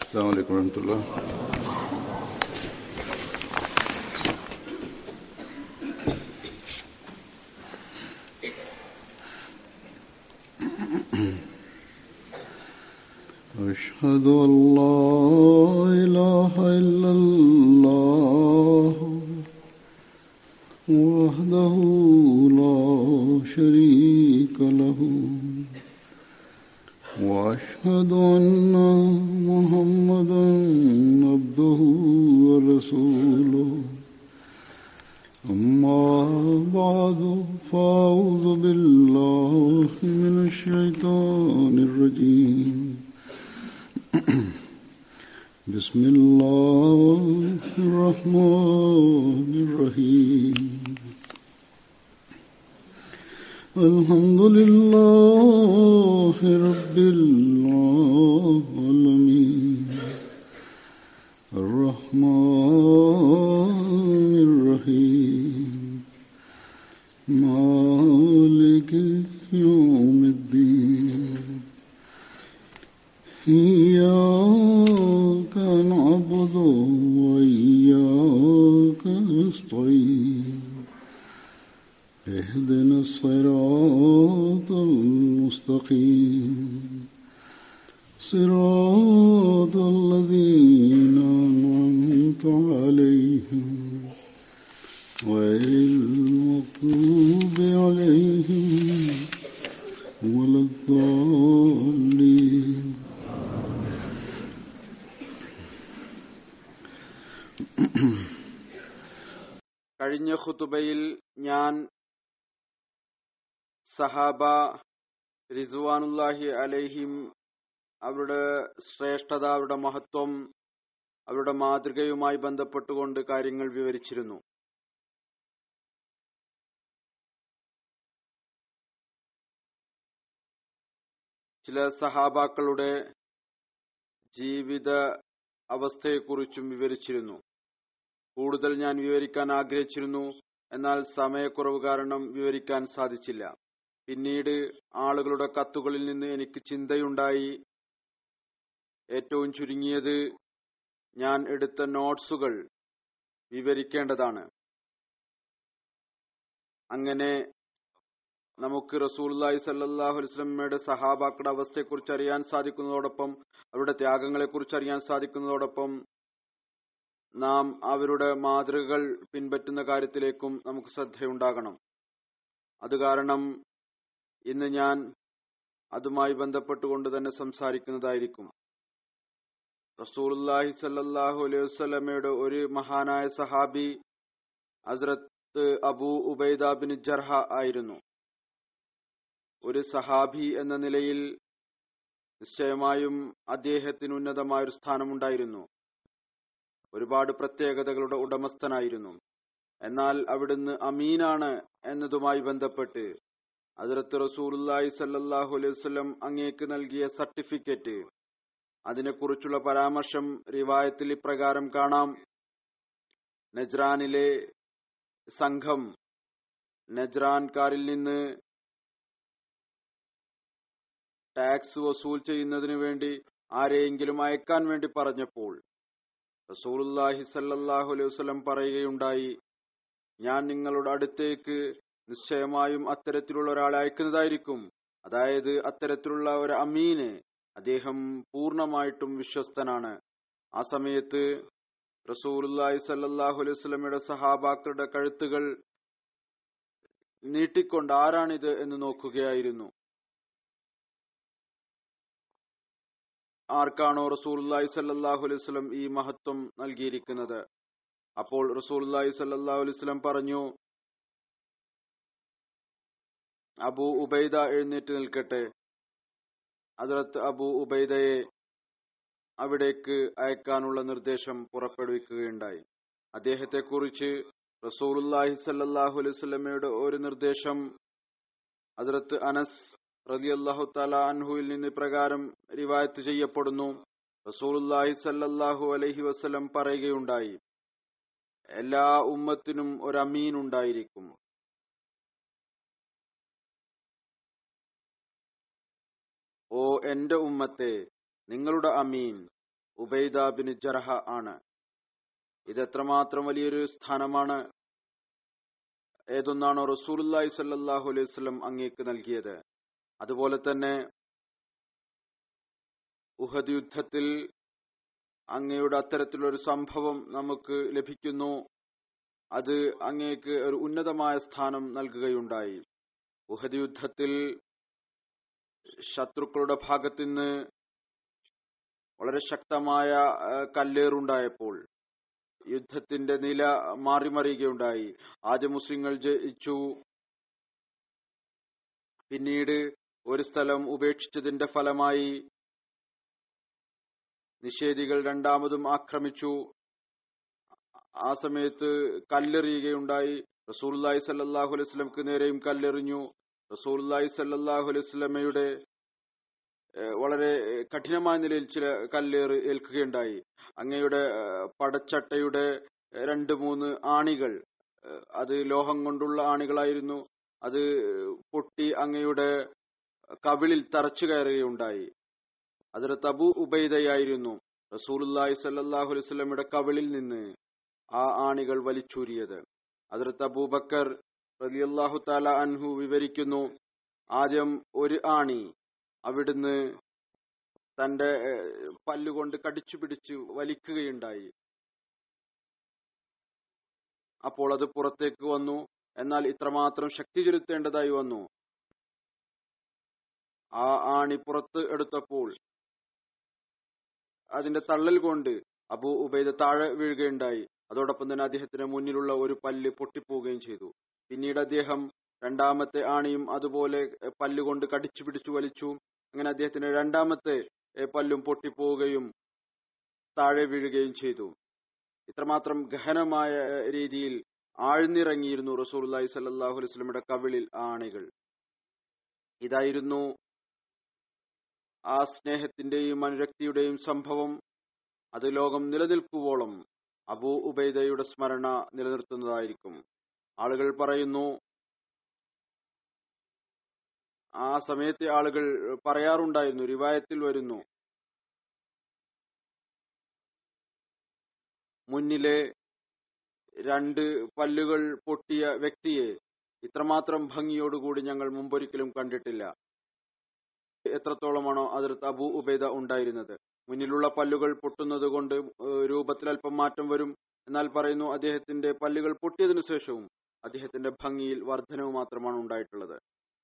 السلام عليكم ورحمة الله أشهد أن لا إله إلا الله وحده لا شريك له وأشهد أن محمدا عبده ورسوله أما بعد فأعوذ بالله من الشيطان الرجيم بسم الله الرحمن الرحيم الحمد لله رب العالمين الرحمن الرحيم مالك يوم الدين إياك نعبد وإياك نستعين اهدنا الصراط المستقيم صراط الذين أنعمت عليهم غير المغضوب عليهم ولا الضالين കഴിഞ്ഞ ഖുതുബയിൽ ഞാൻ സഹാബ റിസ്വാനുല്ലാഹി അലൈഹിം അവരുടെ ശ്രേഷ്ഠത അവരുടെ മഹത്വം അവരുടെ മാതൃകയുമായി ബന്ധപ്പെട്ടുകൊണ്ട് കാര്യങ്ങൾ വിവരിച്ചിരുന്നു ചില സഹാബാക്കളുടെ ജീവിത അവസ്ഥയെക്കുറിച്ചും വിവരിച്ചിരുന്നു കൂടുതൽ ഞാൻ വിവരിക്കാൻ ആഗ്രഹിച്ചിരുന്നു എന്നാൽ സമയക്കുറവ് കാരണം വിവരിക്കാൻ സാധിച്ചില്ല പിന്നീട് ആളുകളുടെ കത്തുകളിൽ നിന്ന് എനിക്ക് ചിന്തയുണ്ടായി ഏറ്റവും ചുരുങ്ങിയത് ഞാൻ എടുത്ത നോട്ട്സുകൾ വിവരിക്കേണ്ടതാണ് അങ്ങനെ നമുക്ക് റസൂൽല്ലാഹി സല്ലാഹു വസ്ലമയുടെ സഹാബാക്കളുടെ അവസ്ഥയെക്കുറിച്ച് അറിയാൻ സാധിക്കുന്നതോടൊപ്പം അവരുടെ ത്യാഗങ്ങളെക്കുറിച്ച് അറിയാൻ സാധിക്കുന്നതോടൊപ്പം നാം അവരുടെ മാതൃകകൾ പിൻപറ്റുന്ന കാര്യത്തിലേക്കും നമുക്ക് ശ്രദ്ധയുണ്ടാകണം അത് കാരണം ഇന്ന് ഞാൻ അതുമായി ബന്ധപ്പെട്ടുകൊണ്ട് തന്നെ സംസാരിക്കുന്നതായിരിക്കും റസൂലുല്ലാഹി സല്ലാഹു അലൈഹി വസ്ലമയുടെ ഒരു മഹാനായ സഹാബി ഹസ്രത്ത് അബൂ ഉബൈദ ബിൻ ജർഹ ആയിരുന്നു ഒരു സഹാബി എന്ന നിലയിൽ നിശ്ചയമായും അദ്ദേഹത്തിന് ഉന്നതമായ ഒരു സ്ഥാനമുണ്ടായിരുന്നു ഒരുപാട് പ്രത്യേകതകളുടെ ഉടമസ്ഥനായിരുന്നു എന്നാൽ അവിടുന്ന് അമീനാണ് എന്നതുമായി ബന്ധപ്പെട്ട് അതിർത്ത് റസൂലുല്ലാഹി സല്ലാഹു അലൈഹി വസ്ലം അങ്ങേക്ക് നൽകിയ സർട്ടിഫിക്കറ്റ് അതിനെക്കുറിച്ചുള്ള പരാമർശം റിവായത്തിൽ ഇപ്രകാരം കാണാം നജ്റാനിലെ സംഘം നജ്റാൻകാരിൽ നിന്ന് ടാക്സ് വസൂൽ ചെയ്യുന്നതിന് വേണ്ടി ആരെയെങ്കിലും അയക്കാൻ വേണ്ടി പറഞ്ഞപ്പോൾ റസൂലുല്ലാഹി സല്ലാഹു അലൈഹി വസ്ലം പറയുകയുണ്ടായി ഞാൻ നിങ്ങളുടെ അടുത്തേക്ക് നിശ്ചയമായും അത്തരത്തിലുള്ള ഒരാളെ അയക്കുന്നതായിരിക്കും അതായത് അത്തരത്തിലുള്ള ഒരു അമീന് അദ്ദേഹം പൂർണ്ണമായിട്ടും വിശ്വസ്തനാണ് ആ സമയത്ത് റസൂലുല്ലാഹി സല്ലാഹു അലൈഹി വസ്ലമയുടെ സഹാബാക്കളുടെ കഴുത്തുകൾ നീട്ടിക്കൊണ്ട് ആരാണിത് എന്ന് നോക്കുകയായിരുന്നു ആർക്കാണോ റസൂൽല്ലാഹി സല്ലാഹു അലൈഹി വസ്ലം ഈ മഹത്വം നൽകിയിരിക്കുന്നത് അപ്പോൾ റസൂൽല്ലാഹി സല്ലാഹു അലൈഹി വസ്ലം പറഞ്ഞു അബു ഉബൈദ എഴുന്നേറ്റ് നിൽക്കട്ടെ ഹജറത്ത് അബു ഉബൈദയെ അവിടേക്ക് അയക്കാനുള്ള നിർദ്ദേശം പുറപ്പെടുവിക്കുകയുണ്ടായി അദ്ദേഹത്തെ കുറിച്ച് റസൂലുല്ലാഹി സല്ലാഹു അലൈഹി വസ്ലമയുടെ ഒരു നിർദ്ദേശം ഹജറത്ത് അനസ് റലി അള്ളാഹു തല അൻഹുവിൽ നിന്ന് പ്രകാരം റിവായത്ത് ചെയ്യപ്പെടുന്നു റസൂലുല്ലാഹി സല്ലാഹു അലൈഹി വസ്ലം പറയുകയുണ്ടായി എല്ലാ ഉമ്മത്തിനും ഒരു അമീൻ ഉണ്ടായിരിക്കും ഓ എന്റെ ഉമ്മത്തെ നിങ്ങളുടെ അമീൻ ഉബൈദ ബിൻ ജർഹ ആണ് ഇത് എത്രമാത്രം വലിയൊരു സ്ഥാനമാണ് ഏതൊന്നാണോ റസൂലുല്ലാഹി സല്ലാഹു അലൈഹി വസല്ലം അങ്ങേക്ക് നൽകിയത് അതുപോലെ തന്നെ ഉഹദ് യുദ്ധത്തിൽ അങ്ങയുടെ അത്തരത്തിലൊരു സംഭവം നമുക്ക് ലഭിക്കുന്നു അത് അങ്ങേക്ക് ഒരു ഉന്നതമായ സ്ഥാനം നൽകുകയുണ്ടായി ഉഹദ് യുദ്ധത്തിൽ ശത്രുക്കളുടെ ഭാഗത്തുനിന്ന് വളരെ ശക്തമായ കല്ലേറുണ്ടായപ്പോൾ യുദ്ധത്തിന്റെ നില മാറിമറിയുകയുണ്ടായി ആദ്യ മുസ്ലിങ്ങൾ ജയിച്ചു പിന്നീട് ഒരു സ്ഥലം ഉപേക്ഷിച്ചതിന്റെ ഫലമായി നിഷേധികൾ രണ്ടാമതും ആക്രമിച്ചു ആ സമയത്ത് കല്ലെറിയുകയുണ്ടായി റസൂൽല്ലാഹി സല്ലാഹു അലൈഹി സ്വലമക്ക് നേരെയും കല്ലെറിഞ്ഞു റസൂൽല്ലാഹി സല്ലാഹു അലൈഹി സ്വലമയുടെ വളരെ കഠിനമായ നിലയിൽ ചില കല്ലേറ് ഏൽക്കുകയുണ്ടായി അങ്ങയുടെ പടച്ചട്ടയുടെ രണ്ട് മൂന്ന് ആണികൾ അത് ലോഹം കൊണ്ടുള്ള ആണികളായിരുന്നു അത് പൊട്ടി അങ്ങയുടെ കവിളിൽ തറച്ചു കയറുകയുണ്ടായി അതിൽ തബു ഉബൈദയായിരുന്നു റസൂലുല്ലാഹി സല്ലാഹു അലൈഹി സ്വലമിയുടെ കവിളിൽ നിന്ന് ആ ആണികൾ വലിച്ചൂരിയത് അതിർത്ത് അബൂബക്കർ റലിയല്ലാഹു താല അൻഹു വിവരിക്കുന്നു ആദ്യം ഒരു ആണി അവിടുന്ന് തന്റെ പല്ലുകൊണ്ട് കടിച്ചു പിടിച്ച് വലിക്കുകയുണ്ടായി അപ്പോൾ അത് പുറത്തേക്ക് വന്നു എന്നാൽ ഇത്രമാത്രം ശക്തി ചെലുത്തേണ്ടതായി വന്നു ആ ആണി പുറത്ത് എടുത്തപ്പോൾ അതിന്റെ തള്ളൽ കൊണ്ട് അബു ഉബൈദ താഴെ വീഴുകയുണ്ടായി അതോടൊപ്പം തന്നെ അദ്ദേഹത്തിന് മുന്നിലുള്ള ഒരു പല്ല് പൊട്ടിപ്പോവുകയും ചെയ്തു പിന്നീട് അദ്ദേഹം രണ്ടാമത്തെ ആണിയും അതുപോലെ പല്ലുകൊണ്ട് കടിച്ചു പിടിച്ചു വലിച്ചു അങ്ങനെ അദ്ദേഹത്തിന് രണ്ടാമത്തെ പല്ലും പൊട്ടിപ്പോവുകയും താഴെ വീഴുകയും ചെയ്തു ഇത്രമാത്രം ഗഹനമായ രീതിയിൽ ആഴ്ന്നിറങ്ങിയിരുന്നു റസൂർലായി സല്ലാഹു അലൈസ്ലമിയുടെ കവിളിൽ ആണികൾ ഇതായിരുന്നു ആ സ്നേഹത്തിന്റെയും അനുരക്തിയുടെയും സംഭവം അത് ലോകം നിലനിൽക്കുവോളം അബൂ ഉബൈദയുടെ സ്മരണ നിലനിർത്തുന്നതായിരിക്കും ആളുകൾ പറയുന്നു ആ സമയത്തെ ആളുകൾ പറയാറുണ്ടായിരുന്നു റിവായത്തിൽ വരുന്നു മുന്നിലെ രണ്ട് പല്ലുകൾ പൊട്ടിയ വ്യക്തിയെ ഇത്രമാത്രം ഭംഗിയോടുകൂടി ഞങ്ങൾ മുമ്പൊരിക്കലും കണ്ടിട്ടില്ല എത്രത്തോളമാണോ അതിർത്ത് അബൂ ഉബൈദ ഉണ്ടായിരുന്നത് മുന്നിലുള്ള പല്ലുകൾ പൊട്ടുന്നത് കൊണ്ട് രൂപത്തിൽ അല്പം മാറ്റം വരും എന്നാൽ പറയുന്നു അദ്ദേഹത്തിന്റെ പല്ലുകൾ പൊട്ടിയതിനു ശേഷവും അദ്ദേഹത്തിന്റെ ഭംഗിയിൽ വർധനവ് മാത്രമാണ് ഉണ്ടായിട്ടുള്ളത്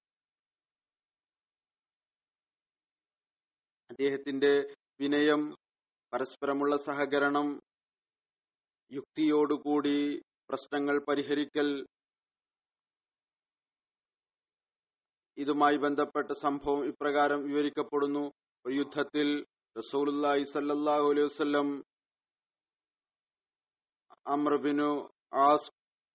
അദ്ദേഹത്തിന്റെ വിനയം പരസ്പരമുള്ള സഹകരണം യുക്തിയോടുകൂടി പ്രശ്നങ്ങൾ പരിഹരിക്കൽ ഇതുമായി ബന്ധപ്പെട്ട സംഭവം ഇപ്രകാരം വിവരിക്കപ്പെടുന്നു ഒരു യുദ്ധത്തിൽ റസൂലുല്ലാഹി സല്ലല്ലാഹു അലൈഹി വസല്ലം അമ്രബിനു ആസ്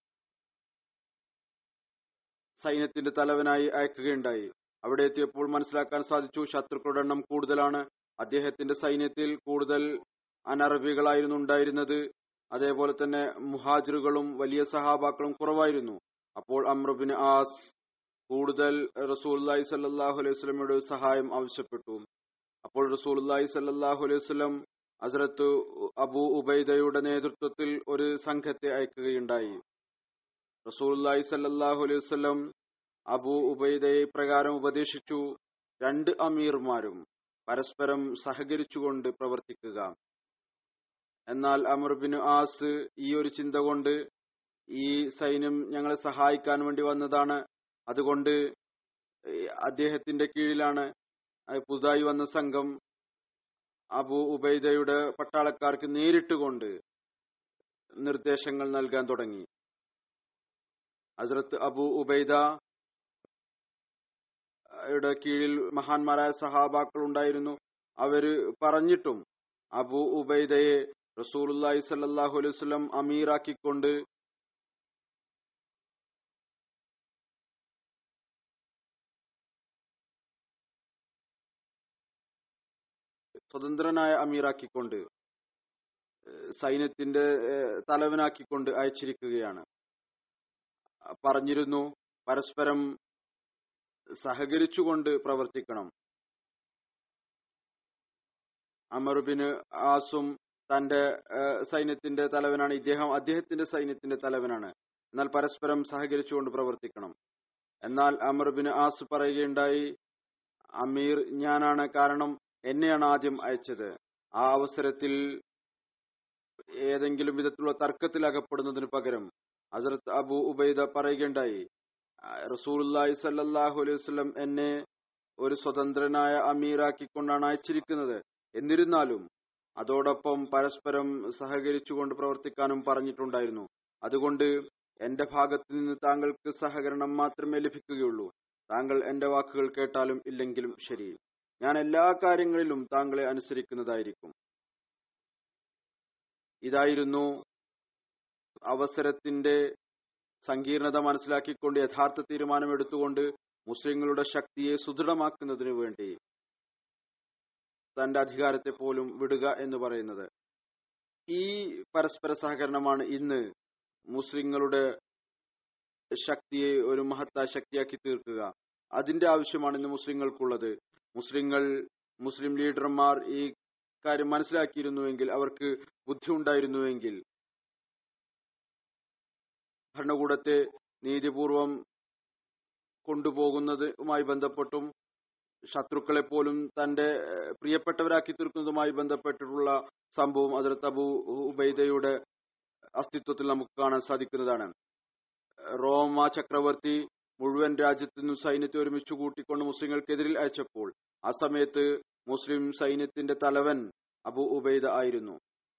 സൈന്യത്തിന്റെ തലവനായി അയക്കുകയുണ്ടായി അവിടെ എത്തിയപ്പോൾ മനസ്സിലാക്കാൻ സാധിച്ചു ശത്രുക്കളുടെ എണ്ണം കൂടുതലാണ് അദ്ദേഹത്തിന്റെ സൈന്യത്തിൽ കൂടുതൽ അനറബികളായിരുന്നു ഉണ്ടായിരുന്നത് അതേപോലെ തന്നെ മുഹാജിറുകളും വലിയ സഹാബാക്കളും കുറവായിരുന്നു അപ്പോൾ അമ്രബിൻ ആസ് കൂടുതൽ റസൂല്ലായി സല്ലാഹു അലൈഹി സ്വലമയുടെ സഹായം ആവശ്യപ്പെട്ടു അപ്പോൾ റസൂല്ലായി സല്ലാഹു അലൈഹി സ്വലം ഹസ്രത്ത് അബൂ ഉബൈദയുടെ നേതൃത്വത്തിൽ ഒരു സംഘത്തെ അയക്കുകയുണ്ടായി റസൂല്ലായി സല്ലാഹു അലൈഹി വസ്ലം അബൂ ഉബൈദയെ പ്രകാരം ഉപദേശിച്ചു രണ്ട് അമീർമാരും പരസ്പരം സഹകരിച്ചുകൊണ്ട് പ്രവർത്തിക്കുക എന്നാൽ അമർബിൻ ആസ് ഈ ഒരു ചിന്ത കൊണ്ട് ഈ സൈന്യം ഞങ്ങളെ സഹായിക്കാൻ വേണ്ടി വന്നതാണ് അതുകൊണ്ട് അദ്ദേഹത്തിന്റെ കീഴിലാണ് പുതുതായി വന്ന സംഘം അബു ഉബൈദയുടെ പട്ടാളക്കാർക്ക് നേരിട്ടുകൊണ്ട് നിർദ്ദേശങ്ങൾ നൽകാൻ തുടങ്ങി ഹസ്രത്ത് അബു ഉബൈദ യുടെ കീഴിൽ മഹാന്മാരായ സഹാബാക്കൾ ഉണ്ടായിരുന്നു അവര് പറഞ്ഞിട്ടും അബു ഉബൈദയെ റസൂലുല്ലാഹി സല്ലാഹു അലൈഹി വസല്ലം അമീറാക്കിക്കൊണ്ട് സ്വതന്ത്രനായ അമീറാക്കിക്കൊണ്ട് സൈന്യത്തിന്റെ തലവനാക്കിക്കൊണ്ട് അയച്ചിരിക്കുകയാണ് പറഞ്ഞിരുന്നു പരസ്പരം സഹകരിച്ചുകൊണ്ട് പ്രവർത്തിക്കണം അമറുബിന് ആസും തന്റെ ഏഹ്, സൈന്യത്തിന്റെ തലവനാണ് ഇദ്ദേഹം അദ്ദേഹത്തിന്റെ സൈന്യത്തിന്റെ തലവനാണ് എന്നാൽ പരസ്പരം സഹകരിച്ചുകൊണ്ട് പ്രവർത്തിക്കണം എന്നാൽ അമറുബിന് ആസ് പറയുകയുണ്ടായി അമീർ ഞാനാണ് കാരണം എന്നെയാണ് ആദ്യം അയച്ചത് ആ അവസരത്തിൽ ഏതെങ്കിലും വിധത്തിലുള്ള തർക്കത്തിൽ അകപ്പെടുന്നതിന് പകരം ഹസരത്ത് അബു ഉബൈദ പറയുകയുണ്ടായി റസൂലുല്ലാഹി സല്ലല്ലാഹു അലൈഹി വസല്ലം എന്നെ ഒരു സ്വതന്ത്രനായ അമീറാക്കിക്കൊണ്ടാണ് അയച്ചിരിക്കുന്നത് എന്നിരുന്നാലും അതോടൊപ്പം പരസ്പരം സഹകരിച്ചുകൊണ്ട് പ്രവർത്തിക്കാനും പറഞ്ഞിട്ടുണ്ടായിരുന്നു അതുകൊണ്ട് എന്റെ ഭാഗത്ത് നിന്ന് താങ്കൾക്ക് സഹകരണം മാത്രമേ ലഭിക്കുകയുള്ളൂ താങ്കൾ എന്റെ വാക്കുകൾ കേട്ടാലും ഇല്ലെങ്കിലും ശരി ഞാൻ എല്ലാ കാര്യങ്ങളിലും താങ്കളെ അനുസരിക്കുന്നതായിരിക്കും ഇതായിരുന്നു അവസരത്തിന്റെ സങ്കീർണത മനസ്സിലാക്കിക്കൊണ്ട് യഥാർത്ഥ തീരുമാനമെടുത്തുകൊണ്ട് മുസ്ലിങ്ങളുടെ ശക്തിയെ സുദൃഢമാക്കുന്നതിനു വേണ്ടി തന്റെ അധികാരത്തെ പോലും വിടുക എന്ന് പറയുന്നത് ഈ പരസ്പര സഹകരണമാണ് ഇന്ന് മുസ്ലിങ്ങളുടെ ശക്തിയെ ഒരു മഹത്തായ ശക്തിയാക്കി തീർക്കുക അതിന്റെ ആവശ്യമാണ് ഇന്ന് മുസ്ലിങ്ങൾക്കുള്ളത് മുസ്ലിങ്ങൾ മുസ്ലിം ലീഡർമാർ ഈ കാര്യം മനസ്സിലാക്കിയിരുന്നുവെങ്കിൽ അവർക്ക് ബുദ്ധി ഉണ്ടായിരുന്നുവെങ്കിൽ ഭരണകൂടത്തെ നീതിപൂർവം കൊണ്ടുപോകുന്നതുമായി ബന്ധപ്പെട്ടും ശത്രുക്കളെ പോലും തന്റെ ഏഹ്, പ്രിയപ്പെട്ടവരാക്കി തീർക്കുന്നതുമായി ബന്ധപ്പെട്ടിട്ടുള്ള സംഭവം അതിർത്ത് അബു ഉബൈദയുടെ അസ്തിത്വത്തിൽ നമുക്ക് കാണാൻ സാധിക്കുന്നതാണ് റോമ ചക്രവർത്തി മുഴുവൻ രാജ്യത്തു നിന്നും സൈന്യത്തെ ഒരുമിച്ച് കൂട്ടിക്കൊണ്ട് മുസ്ലിങ്ങൾക്കെതിരിൽ അയച്ചപ്പോൾ ആ സമയത്ത് മുസ്ലിം സൈന്യത്തിന്റെ തലവൻ അബു ഉബൈദ ആയിരുന്നു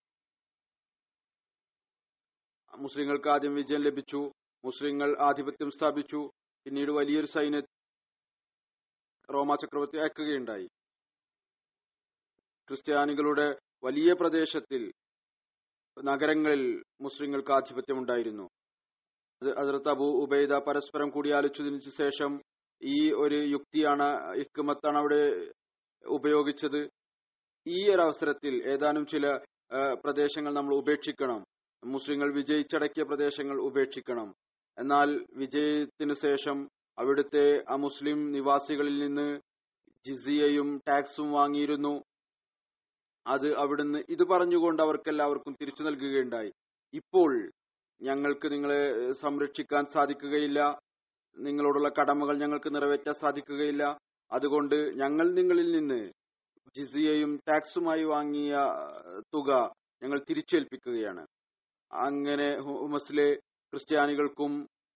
മുസ്ലിങ്ങൾക്ക് ആദ്യം വിജയം ലഭിച്ചു മുസ്ലിങ്ങൾ ആധിപത്യം സ്ഥാപിച്ചു പിന്നീട് വലിയൊരു സൈന്യ റോമ ചക്രവർത്തി അയക്കുകയുണ്ടായി ക്രിസ്ത്യാനികളുടെ വലിയ പ്രദേശത്തിൽ നഗരങ്ങളിൽ മുസ്ലിങ്ങൾക്ക് ആധിപത്യം ഉണ്ടായിരുന്നു അത് ഹസ്രത്ത് അബു ഉബൈദ പരസ്പരം കൂടിയാലോചിച്ചതിനു ശേഷം ഈ ഒരു യുക്തിയാണ് ഇക്കുമത്താണ് അവിടെ ഉപയോഗിച്ചത് ഈ ഒരു അവസരത്തിൽ ഏതാനും ചില ആ, പ്രദേശങ്ങൾ നമ്മൾ ഉപേക്ഷിക്കണം മുസ്ലിങ്ങൾ വിജയിച്ചടക്കിയ പ്രദേശങ്ങൾ ഉപേക്ഷിക്കണം എന്നാൽ വിജയത്തിനു ശേഷം അവിടുത്തെ ആ മുസ്ലിം നിവാസികളിൽ നിന്ന് ജിസിയയും ടാക്സും വാങ്ങിയിരുന്നു അത് അവിടുന്ന് ഇത് പറഞ്ഞുകൊണ്ട് അവർക്കെല്ലാവർക്കും തിരിച്ചു നൽകുകയുണ്ടായി ഇപ്പോൾ ഞങ്ങൾക്ക് നിങ്ങളെ ഏഹ്, സംരക്ഷിക്കാൻ സാധിക്കുകയില്ല നിങ്ങളോടുള്ള കടമകൾ ഞങ്ങൾക്ക് നിറവേറ്റാൻ സാധിക്കുകയില്ല അതുകൊണ്ട് ഞങ്ങൾ നിങ്ങളിൽ നിന്ന് ജിസിയയും ടാക്സുമായി വാങ്ങിയ ഏഹ്, തുക ഞങ്ങൾ തിരിച്ചേൽപ്പിക്കുകയാണ് അങ്ങനെ ഹുമസിലെ ക്രിസ്ത്യാനികൾക്കും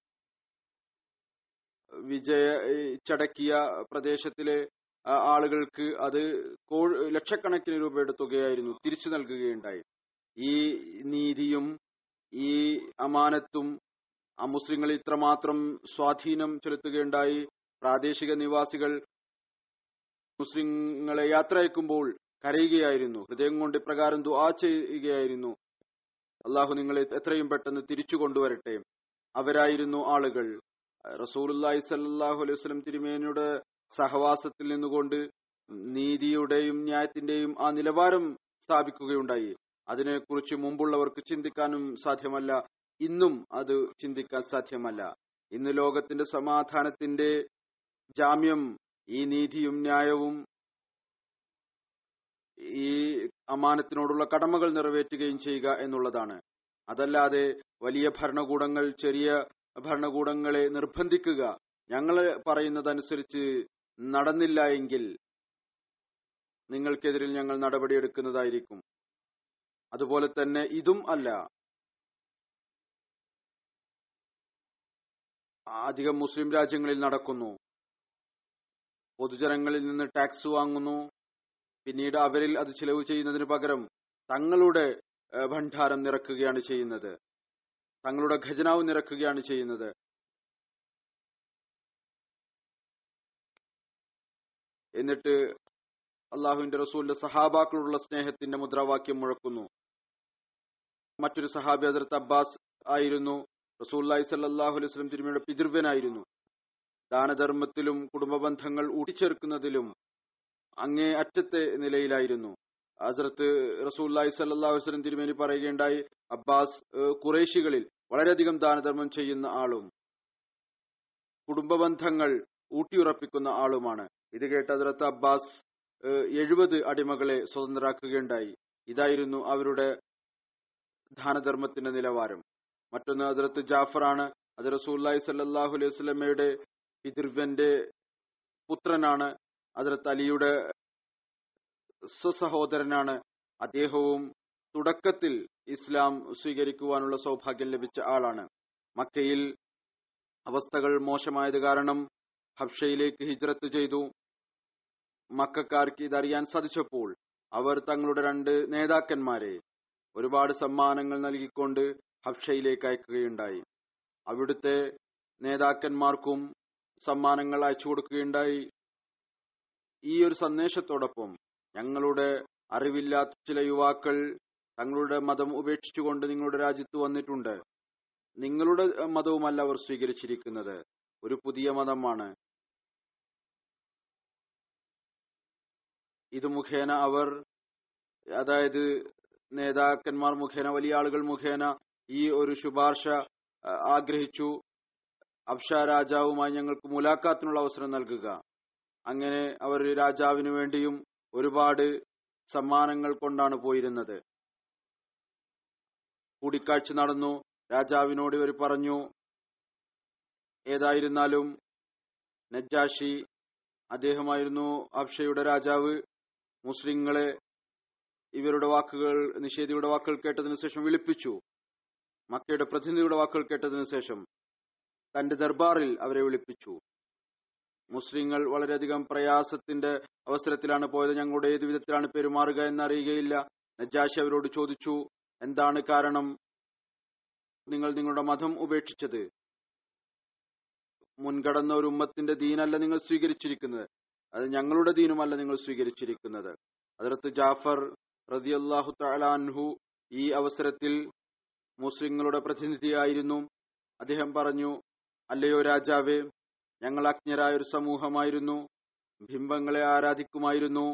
വിജയിച്ചടക്കിയ പ്രദേശത്തിലെ ആ, ആളുകൾക്ക് അത് കോ- ലക്ഷക്കണക്കിന് രൂപയുടെ തുകയായിരുന്നു തിരിച്ചു നൽകുകയുണ്ടായി ഈ നീതിയും ഈ അമാനത്തും ആ മുസ്ലിങ്ങളിൽ ഇത്രമാത്രം സ്വാധീനം ചെലുത്തുകയുണ്ടായി പ്രാദേശിക നിവാസികൾ മുസ്ലിങ്ങളെ യാത്ര അയക്കുമ്പോൾ കരയുകയായിരുന്നു ഹൃദയം കൊണ്ട് ഇപ്രകാരം ദുആ ചെയ്യുകയായിരുന്നു അള്ളാഹു നിങ്ങളെ എത്രയും പെട്ടെന്ന് തിരിച്ചു കൊണ്ടുവരട്ടെ അവരായിരുന്നു ആളുകൾ റസൂലുല്ലാഹി സല്ലല്ലാഹു അലൈഹി വസല്ലം തിരുമേനിയുടെ സഹവാസത്തിൽ നിന്നുകൊണ്ട് നീതിയുടെയും ന്യായത്തിന്റെയും ആ നിലവാരം സ്ഥാപിക്കുകയുണ്ടായി അതിനെക്കുറിച്ച് മുമ്പുള്ളവർക്ക് ചിന്തിക്കാനും സാധ്യമല്ല ഇന്നും അത് ചിന്തിക്കാൻ സാധ്യമല്ല ഇന്ന് ലോകത്തിന്റെ സമാധാനത്തിന്റെ ജാമ്യം ഈ നീതിയും ന്യായവും ഈ അമാനത്തിനോടുള്ള കടമകൾ നിറവേറ്റുകയും ചെയ്യുക എന്നുള്ളതാണ് അതല്ലാതെ വലിയ ഭരണകൂടങ്ങൾ ചെറിയ ഭരണകൂടങ്ങളെ നിർബന്ധിക്കുക ഞങ്ങൾ പറയുന്നതനുസരിച്ച് നടന്നില്ല എങ്കിൽ നിങ്ങൾക്കെതിരിൽ ഞങ്ങൾ നടപടിയെടുക്കുന്നതായിരിക്കും അതുപോലെ തന്നെ ഇതും അല്ല അധികം മുസ്ലിം രാജ്യങ്ങളിൽ നടക്കുന്നു പൊതുജനങ്ങളിൽ നിന്ന് ടാക്സ് വാങ്ങുന്നു പിന്നീട് അവരിൽ അത് ചിലവ് ചെയ്യുന്നതിന് പകരം തങ്ങളുടെ ഏഹ്, ഭണ്ഡാരം നിറക്കുകയാണ് ചെയ്യുന്നത് തങ്ങളുടെ ഖജനാവ് നിറക്കുകയാണ് ചെയ്യുന്നത് എന്നിട്ട് അള്ളാഹുവിന്റെ റസൂലിന്റെ സഹാബാക്കളോടുള്ള സ്നേഹത്തിന്റെ മുദ്രാവാക്യം മുഴക്കുന്നു മറ്റൊരു സഹാബി ഹസരത്ത് അബ്ബാസ് ആയിരുന്നു റസൂല്ലായി സല്ലാഹു അലൈഹി സ്വലം തിരുമയുടെ പിതൃവ്യനായിരുന്നു ദാനധർമ്മത്തിലും കുടുംബ ബന്ധങ്ങൾ ഊട്ടിച്ചേർക്കുന്നതിലും അങ്ങേ അറ്റത്തെ നിലയിലായിരുന്നു ഹസരത്ത് റസൂല്ലായി സല്ലാഹു വസ്ലം തിരുമേനി പറയുകയുണ്ടായി അബ്ബാസ് ഏഹ്, ഖുറൈശികളിൽ വളരെയധികം ദാനധർമ്മം ചെയ്യുന്ന ആളും കുടുംബ ബന്ധങ്ങൾ ഊട്ടിയുറപ്പിക്കുന്ന ആളുമാണ് ഇത് കേട്ട് ഹസരത്ത് അബ്ബാസ് എഴുപത് അടിമകളെ സ്വതന്ത്രരാക്കുകയുണ്ടായി ഇതായിരുന്നു അവരുടെ ദാനധർമ്മത്തിന്റെ നിലവാരം മറ്റൊന്ന് അതിർത്ത് ജാഫറാണ് അത് റസൂല്ലായി സല്ലാഹു അലൈഹി സ്വലമയുടെ പിതൃവ്യന്റെ പുത്രനാണ് അതിർത്ത് അലിയുടെ സ്വസഹോദരനാണ് അദ്ദേഹവും തുടക്കത്തിൽ ഇസ്ലാം സ്വീകരിക്കുവാനുള്ള സൗഭാഗ്യം ലഭിച്ച ആളാണ് മക്കയിൽ അവസ്ഥകൾ മോശമായത് കാരണം ഹബ്ഷയിലേക്ക് ഹിജ്രത്ത് ചെയ്തു മക്കാർക്ക് ഇതറിയാൻ സാധിച്ചപ്പോൾ അവർ തങ്ങളുടെ രണ്ട് നേതാക്കന്മാരെ ഒരുപാട് സമ്മാനങ്ങൾ നൽകിക്കൊണ്ട് ഹബ്ഷയിലേക്ക് അയക്കുകയുണ്ടായി അവിടുത്തെ നേതാക്കന്മാർക്കും സമ്മാനങ്ങൾ അയച്ചു കൊടുക്കുകയുണ്ടായി ഈ ഒരു സന്ദേശത്തോടൊപ്പം ഞങ്ങളുടെ അറിവില്ലാത്ത ചില യുവാക്കൾ തങ്ങളുടെ മതം ഉപേക്ഷിച്ചുകൊണ്ട് നിങ്ങളുടെ രാജ്യത്ത് വന്നിട്ടുണ്ട് നിങ്ങളുടെ മതവുമല്ല അവർ സ്വീകരിച്ചിരിക്കുന്നത് ഒരു പുതിയ മതമാണ് ഇത് മുഖേന അവർ അതായത് നേതാക്കന്മാർ മുഖേന വലിയ ആളുകൾ മുഖേന ഈ ഒരു ശുപാർശ ആഗ്രഹിച്ചു അബ്ഷ രാജാവുമായി ഞങ്ങൾക്ക് മുലാഖാത്തിനുള്ള അവസരം നൽകുക അങ്ങനെ അവർ രാജാവിനു വേണ്ടിയും ഒരുപാട് സമ്മാനങ്ങൾ കൊണ്ടാണ് പോയിരുന്നത് കൂടിക്കാഴ്ച നടന്നു രാജാവിനോട് ഇവർ പറഞ്ഞു ഏതായിരുന്നാലും നജാഷി അദ്ദേഹമായിരുന്നു അബ്ഷയുടെ രാജാവ് മുസ്ലിങ്ങളെ ഇവരുടെ വാക്കുകൾ നിഷേധിയുടെ വാക്കുകൾ കേട്ടതിനു ശേഷം വിളിപ്പിച്ചു മക്കയുടെ പ്രതിനിധിയുടെ വാക്കുകൾ കേട്ടതിനു ശേഷം തന്റെ ദർബാറിൽ അവരെ വിളിപ്പിച്ചു മുസ്ലിങ്ങൾ വളരെയധികം പ്രയാസത്തിന്റെ അവസരത്തിലാണ് പോയത് ഞങ്ങളുടെ ഏതു വിധത്തിലാണ് പെരുമാറുക എന്നറിയുകയില്ല നജാഷി അവരോട് ചോദിച്ചു എന്താണ് കാരണം നിങ്ങൾ നിങ്ങളുടെ മതം ഉപേക്ഷിച്ചത് മുൻകടന്ന ഒരു ഉമ്മത്തിന്റെ ദീനല്ല നിങ്ങൾ സ്വീകരിച്ചിരിക്കുന്നത് അത് ഞങ്ങളുടെ ദീനുമല്ല നിങ്ങൾ സ്വീകരിച്ചിരിക്കുന്നത് അതിർത്ത് ജാഫർ റതിയല്ലാഹു തലാൻഹു ഈ അവസരത്തിൽ മുസ്ലിങ്ങളുടെ പ്രതിനിധിയായിരുന്നു അദ്ദേഹം പറഞ്ഞു അല്ലയോ രാജാവേ ഞങ്ങൾ അജ്ഞരായ ഒരു സമൂഹമായിരുന്നു ബിംബങ്ങളെ ആരാധിക്കുമായിരുന്നു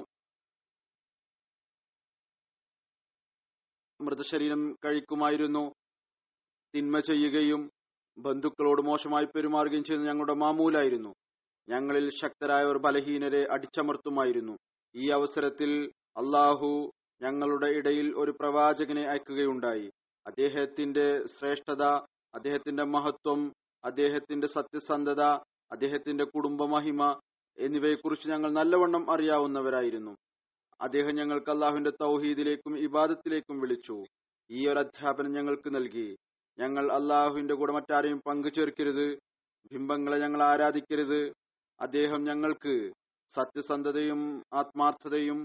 മൃതശരീരം കഴിക്കുമായിരുന്നു തിന്മ ചെയ്യുകയും ബന്ധുക്കളോട് മോശമായി പെരുമാറുകയും ചെയ്യുന്ന ഞങ്ങളുടെ മാമൂലായിരുന്നു ഞങ്ങളിൽ ശക്തരായവർ ബലഹീനരെ അടിച്ചമർത്തുമായിരുന്നു ഈ അവസരത്തിൽ അള്ളാഹു ഞങ്ങളുടെ ഇടയിൽ ഒരു പ്രവാചകനെ അയക്കുകയുണ്ടായി അദ്ദേഹത്തിന്റെ ശ്രേഷ്ഠത അദ്ദേഹത്തിന്റെ മഹത്വം അദ്ദേഹത്തിന്റെ സത്യസന്ധത അദ്ദേഹത്തിന്റെ കുടുംബ മഹിമ എന്നിവയെക്കുറിച്ച് ഞങ്ങൾ നല്ലവണ്ണം അറിയാവുന്നവരായിരുന്നു അദ്ദേഹം ഞങ്ങൾക്ക് അള്ളാഹുവിന്റെ തൗഹീദിലേക്കും ഇബാദത്തിലേക്കും വിളിച്ചു ഈ ഒരു അധ്യാപനം ഞങ്ങൾക്ക് നൽകി ഞങ്ങൾ അള്ളാഹുവിന്റെ കൂടെ മറ്റാരെയും പങ്കു ചേർക്കരുത് ബിംബങ്ങളെ ഞങ്ങൾ ആരാധിക്കരുത് അദ്ദേഹം ഞങ്ങൾക്ക് സത്യസന്ധതയും ആത്മാർത്ഥതയും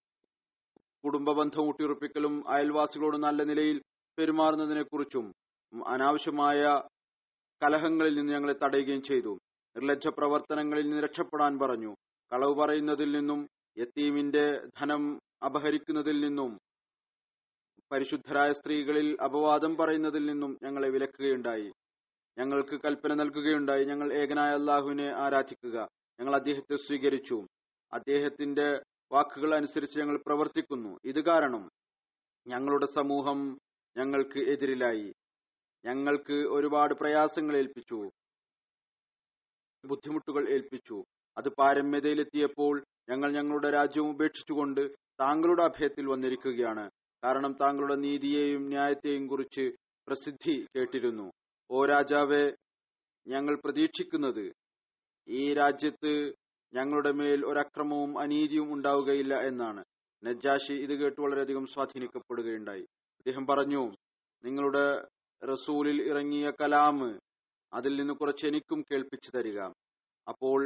കുടുംബബന്ധം ഊട്ടിയുറപ്പിക്കലും അയൽവാസികളോട് നല്ല നിലയിൽ പെരുമാറുന്നതിനെ കുറിച്ചും അനാവശ്യമായ കലഹങ്ങളിൽ നിന്ന് ഞങ്ങളെ തടയുകയും ചെയ്തു നിർലജ്ജ പ്രവർത്തനങ്ങളിൽ നിന്ന് രക്ഷപ്പെടാൻ പറഞ്ഞു കളവ് പറയുന്നതിൽ നിന്നും യത്തീമിന്റെ ധനം അപഹരിക്കുന്നതിൽ നിന്നും പരിശുദ്ധരായ സ്ത്രീകളിൽ അപവാദം പറയുന്നതിൽ നിന്നും ഞങ്ങളെ വിലക്കുകയുണ്ടായി ഞങ്ങൾക്ക് കൽപ്പന നൽകുകയുണ്ടായി ഞങ്ങൾ ഏകനായ അള്ളാഹുവിനെ ആരാധിക്കുക ഞങ്ങൾ അദ്ദേഹത്തെ സ്വീകരിച്ചു അദ്ദേഹത്തിന്റെ വാക്കുകൾ അനുസരിച്ച് ഞങ്ങൾ പ്രവർത്തിക്കുന്നു ഇത് കാരണം ഞങ്ങളുടെ സമൂഹം ഞങ്ങൾക്ക് എതിരിലായി ഞങ്ങൾക്ക് ഒരുപാട് പ്രയാസങ്ങൾ ഏൽപ്പിച്ചു ബുദ്ധിമുട്ടുകൾ ഏൽപ്പിച്ചു അത് പാരമ്യതയിലെത്തിയപ്പോൾ ഞങ്ങൾ ഞങ്ങളുടെ രാജ്യവും ഉപേക്ഷിച്ചുകൊണ്ട് താങ്കളുടെ അഭയത്തിൽ വന്നിരിക്കുകയാണ് കാരണം താങ്കളുടെ നീതിയെയും ന്യായത്തെയും കുറിച്ച് പ്രസിദ്ധി കേട്ടിരുന്നു ഓ രാജാവെ ഞങ്ങൾ പ്രതീക്ഷിക്കുന്നത് ഈ രാജ്യത്ത് ഞങ്ങളുടെ മേൽ ഒരക്രമവും അനീതിയും ഉണ്ടാവുകയില്ല എന്നാണ് നജാഷി ഇത് കേട്ട് വളരെയധികം സ്വാധീനിക്കപ്പെടുകയുണ്ടായി അദ്ദേഹം പറഞ്ഞു നിങ്ങളുടെ റസൂലിൽ ഇറങ്ങിയ കലാമ് അതിൽ നിന്ന് കുറച്ച് എനിക്കും കേൾപ്പിച്ചു തരിക അപ്പോൾ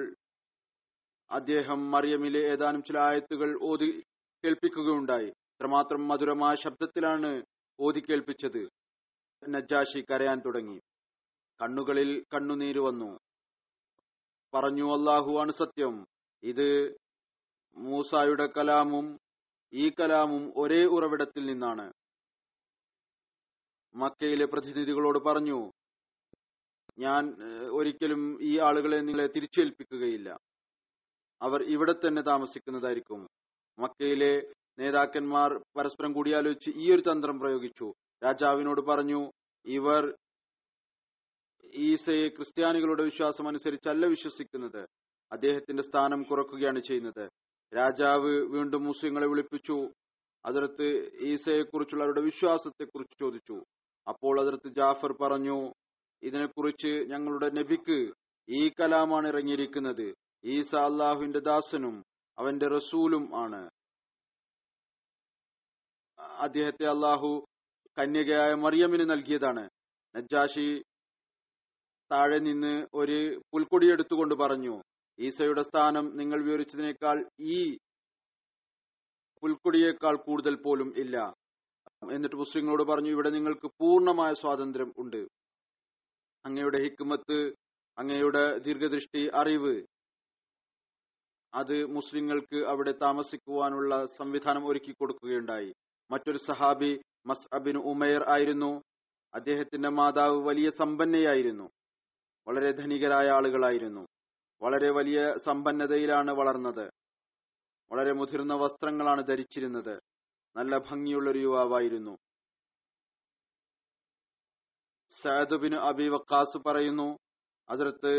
അദ്ദേഹം മറിയമിലെ ഏതാനും ചില ആയത്തുകൾ ഓതി കേൾപ്പിക്കുകയുണ്ടായി ഇത്രമാത്രം മധുരമായ ശബ്ദത്തിലാണ് ഓതി കേൾപ്പിച്ചത് നജാഷി കരയാൻ തുടങ്ങി കണ്ണുകളിൽ കണ്ണുനീര് വന്നു പറഞ്ഞു അള്ളാഹുവാണ് സത്യം ഇത് മൂസായുടെ കലാമും ഈ കലാമും ഒരേ ഉറവിടത്തിൽ നിന്നാണ് മക്കയിലെ പ്രതിനിധികളോട് പറഞ്ഞു ഞാൻ ഒരിക്കലും ഈ ആളുകളെ നിങ്ങളെ തിരിച്ചേൽപ്പിക്കുകയില്ല അവർ ഇവിടെ തന്നെ താമസിക്കുന്നതായിരിക്കും മക്കയിലെ നേതാക്കന്മാർ പരസ്പരം കൂടിയാലോചിച്ച് ഈ ഒരു തന്ത്രം പ്രയോഗിച്ചു രാജാവിനോട് പറഞ്ഞു ഇവർ ഈസയെ ക്രിസ്ത്യാനികളുടെ വിശ്വാസം അനുസരിച്ചല്ല വിശ്വസിക്കുന്നത് അദ്ദേഹത്തിന്റെ സ്ഥാനം കുറക്കുകയാണ് ചെയ്യുന്നത് രാജാവ് വീണ്ടും മുസ്ലിങ്ങളെ വിളിപ്പിച്ചു അതിർത്ത് ഈസയെക്കുറിച്ചുള്ള അവരുടെ വിശ്വാസത്തെക്കുറിച്ച് ചോദിച്ചു അപ്പോൾ അതിർത്ത് ജാഫർ പറഞ്ഞു ഇതിനെക്കുറിച്ച് ഞങ്ങളുടെ നബിക്ക് ഈ കലാമാണ് ഇറങ്ങിയിരിക്കുന്നത് ഈസ അള്ളാഹുവിന്റെ ദാസനും അവന്റെ റസൂലും ആണ് അദ്ദേഹത്തെ അള്ളാഹു കന്യകയായ മറിയമിന് നൽകിയതാണ് നജ്ജാഷി താഴെ നിന്ന് ഒരു പുൽക്കൊടി എടുത്തുകൊണ്ട് പറഞ്ഞു ഈസയുടെ സ്ഥാനം നിങ്ങൾ വിവരിച്ചതിനേക്കാൾ ഈ പുൽക്കൊടിയേക്കാൾ കൂടുതൽ പോലും ഇല്ല എന്നിട്ട് മുസ്ലിങ്ങളോട് പറഞ്ഞു ഇവിടെ നിങ്ങൾക്ക് പൂർണ്ണമായ സ്വാതന്ത്ര്യം ഉണ്ട് അങ്ങയുടെ ഹിക്കുമത്ത് അങ്ങയുടെ ദീർഘദൃഷ്ടി അറിവ് അത് മുസ്ലിങ്ങൾക്ക് അവിടെ താമസിക്കുവാനുള്ള സംവിധാനം ഒരുക്കി കൊടുക്കുകയുണ്ടായി മറ്റൊരു സഹാബി മസ്അബിൻ ഉമൈർ ആയിരുന്നു അദ്ദേഹത്തിന്റെ മാതാവ് വലിയ സമ്പന്നയായിരുന്നു വളരെ ധനികരായ ആളുകളായിരുന്നു വളരെ വലിയ സമ്പന്നതയിലാണ് വളർന്നത് വളരെ മുതിർന്ന വസ്ത്രങ്ങളാണ് ധരിച്ചിരുന്നത് നല്ല ഭംഗിയുള്ള ഒരു യുവാവായിരുന്നു സഅദുബിന് അബി വക്കാസ് പറയുന്നു അതിർത്ത്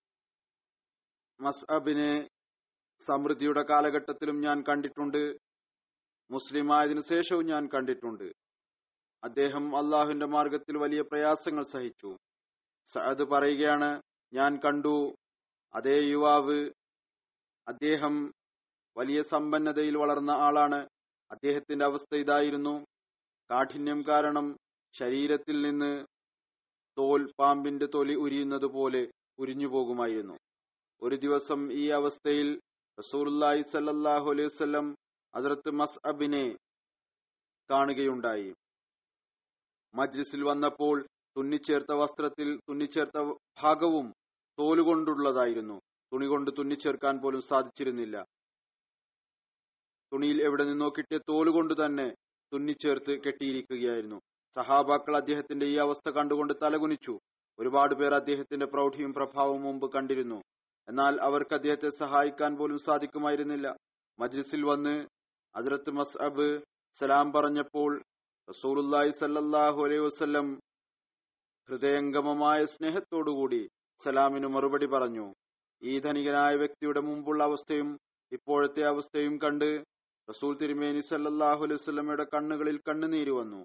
മസ്അബിനെ സമൃദ്ധിയുടെ കാലഘട്ടത്തിലും ഞാൻ കണ്ടിട്ടുണ്ട് മുസ്ലിം ആയതിനു ശേഷവും ഞാൻ കണ്ടിട്ടുണ്ട് അദ്ദേഹം അള്ളാഹുവിന്റെ മാർഗത്തിൽ വലിയ പ്രയാസങ്ങൾ സഹിച്ചു സഅദ് പറയുകയാണ് ഞാൻ കണ്ടു അതേ യുവാവ് അദ്ദേഹം വലിയ സമ്പന്നതയിൽ വളർന്ന ആളാണ് അദ്ദേഹത്തിന്റെ അവസ്ഥ ഇതായിരുന്നു കാഠിന്യം കാരണം ശരീരത്തിൽ നിന്ന് തോൽ പാമ്പിന്റെ തൊലി ഉരിയുന്നത് പോലെ ഉരിഞ്ഞു പോകുമായിരുന്നു ഒരു ദിവസം ഈ അവസ്ഥയിൽ റസൂലുള്ളാഹി സല്ലല്ലാഹു അലൈഹി വസല്ലം ഹസ്രത്ത് മസ്അബിനെ കാണുകയുണ്ടായി മജ്ലിസിൽ വന്നപ്പോൾ തുന്നിച്ചേർത്ത വസ്ത്രത്തിൽ തുന്നിച്ചേർത്ത ഭാഗവും തോലുകൊണ്ടുള്ളതായിരുന്നു തുണി കൊണ്ട് തുന്നിച്ചേർക്കാൻ പോലും സാധിച്ചിരുന്നില്ല തുണിയിൽ എവിടെ നിന്നോ കിട്ടിയ തോലുകൊണ്ട് തന്നെ തുന്നിച്ചേർത്ത് കെട്ടിയിരിക്കുകയായിരുന്നു സഹാബാക്കൾ അദ്ദേഹത്തിന്റെ ഈ അവസ്ഥ കണ്ടുകൊണ്ട് തലകുനിച്ചു ഒരുപാട് പേർ അദ്ദേഹത്തിന്റെ പ്രൗഢിയും പ്രഭാവവും മുമ്പ് കണ്ടിരുന്നു എന്നാൽ അവർക്ക് അദ്ദേഹത്തെ സഹായിക്കാൻ പോലും സാധിക്കുമായിരുന്നില്ല മജ്ലിസിൽ വന്ന് ഹസ്രത്ത് മസ്അബ് സലാം പറഞ്ഞപ്പോൾ റസൂലുല്ലാഹി സല്ലല്ലാഹു അലൈഹി വസല്ലം ഹൃദയംഗമമായ സ്നേഹത്തോടുകൂടി സലാമിന് മറുപടി പറഞ്ഞു ഈ ധനികനായ വ്യക്തിയുടെ മുമ്പുള്ള അവസ്ഥയും ഇപ്പോഴത്തെ അവസ്ഥയും കണ്ട് റസൂൽ തിരുമേനി സല്ലല്ലാഹു അലൈഹി വസല്ലമയുടെ കണ്ണുകളിൽ കണ്ണുനീര് വന്നു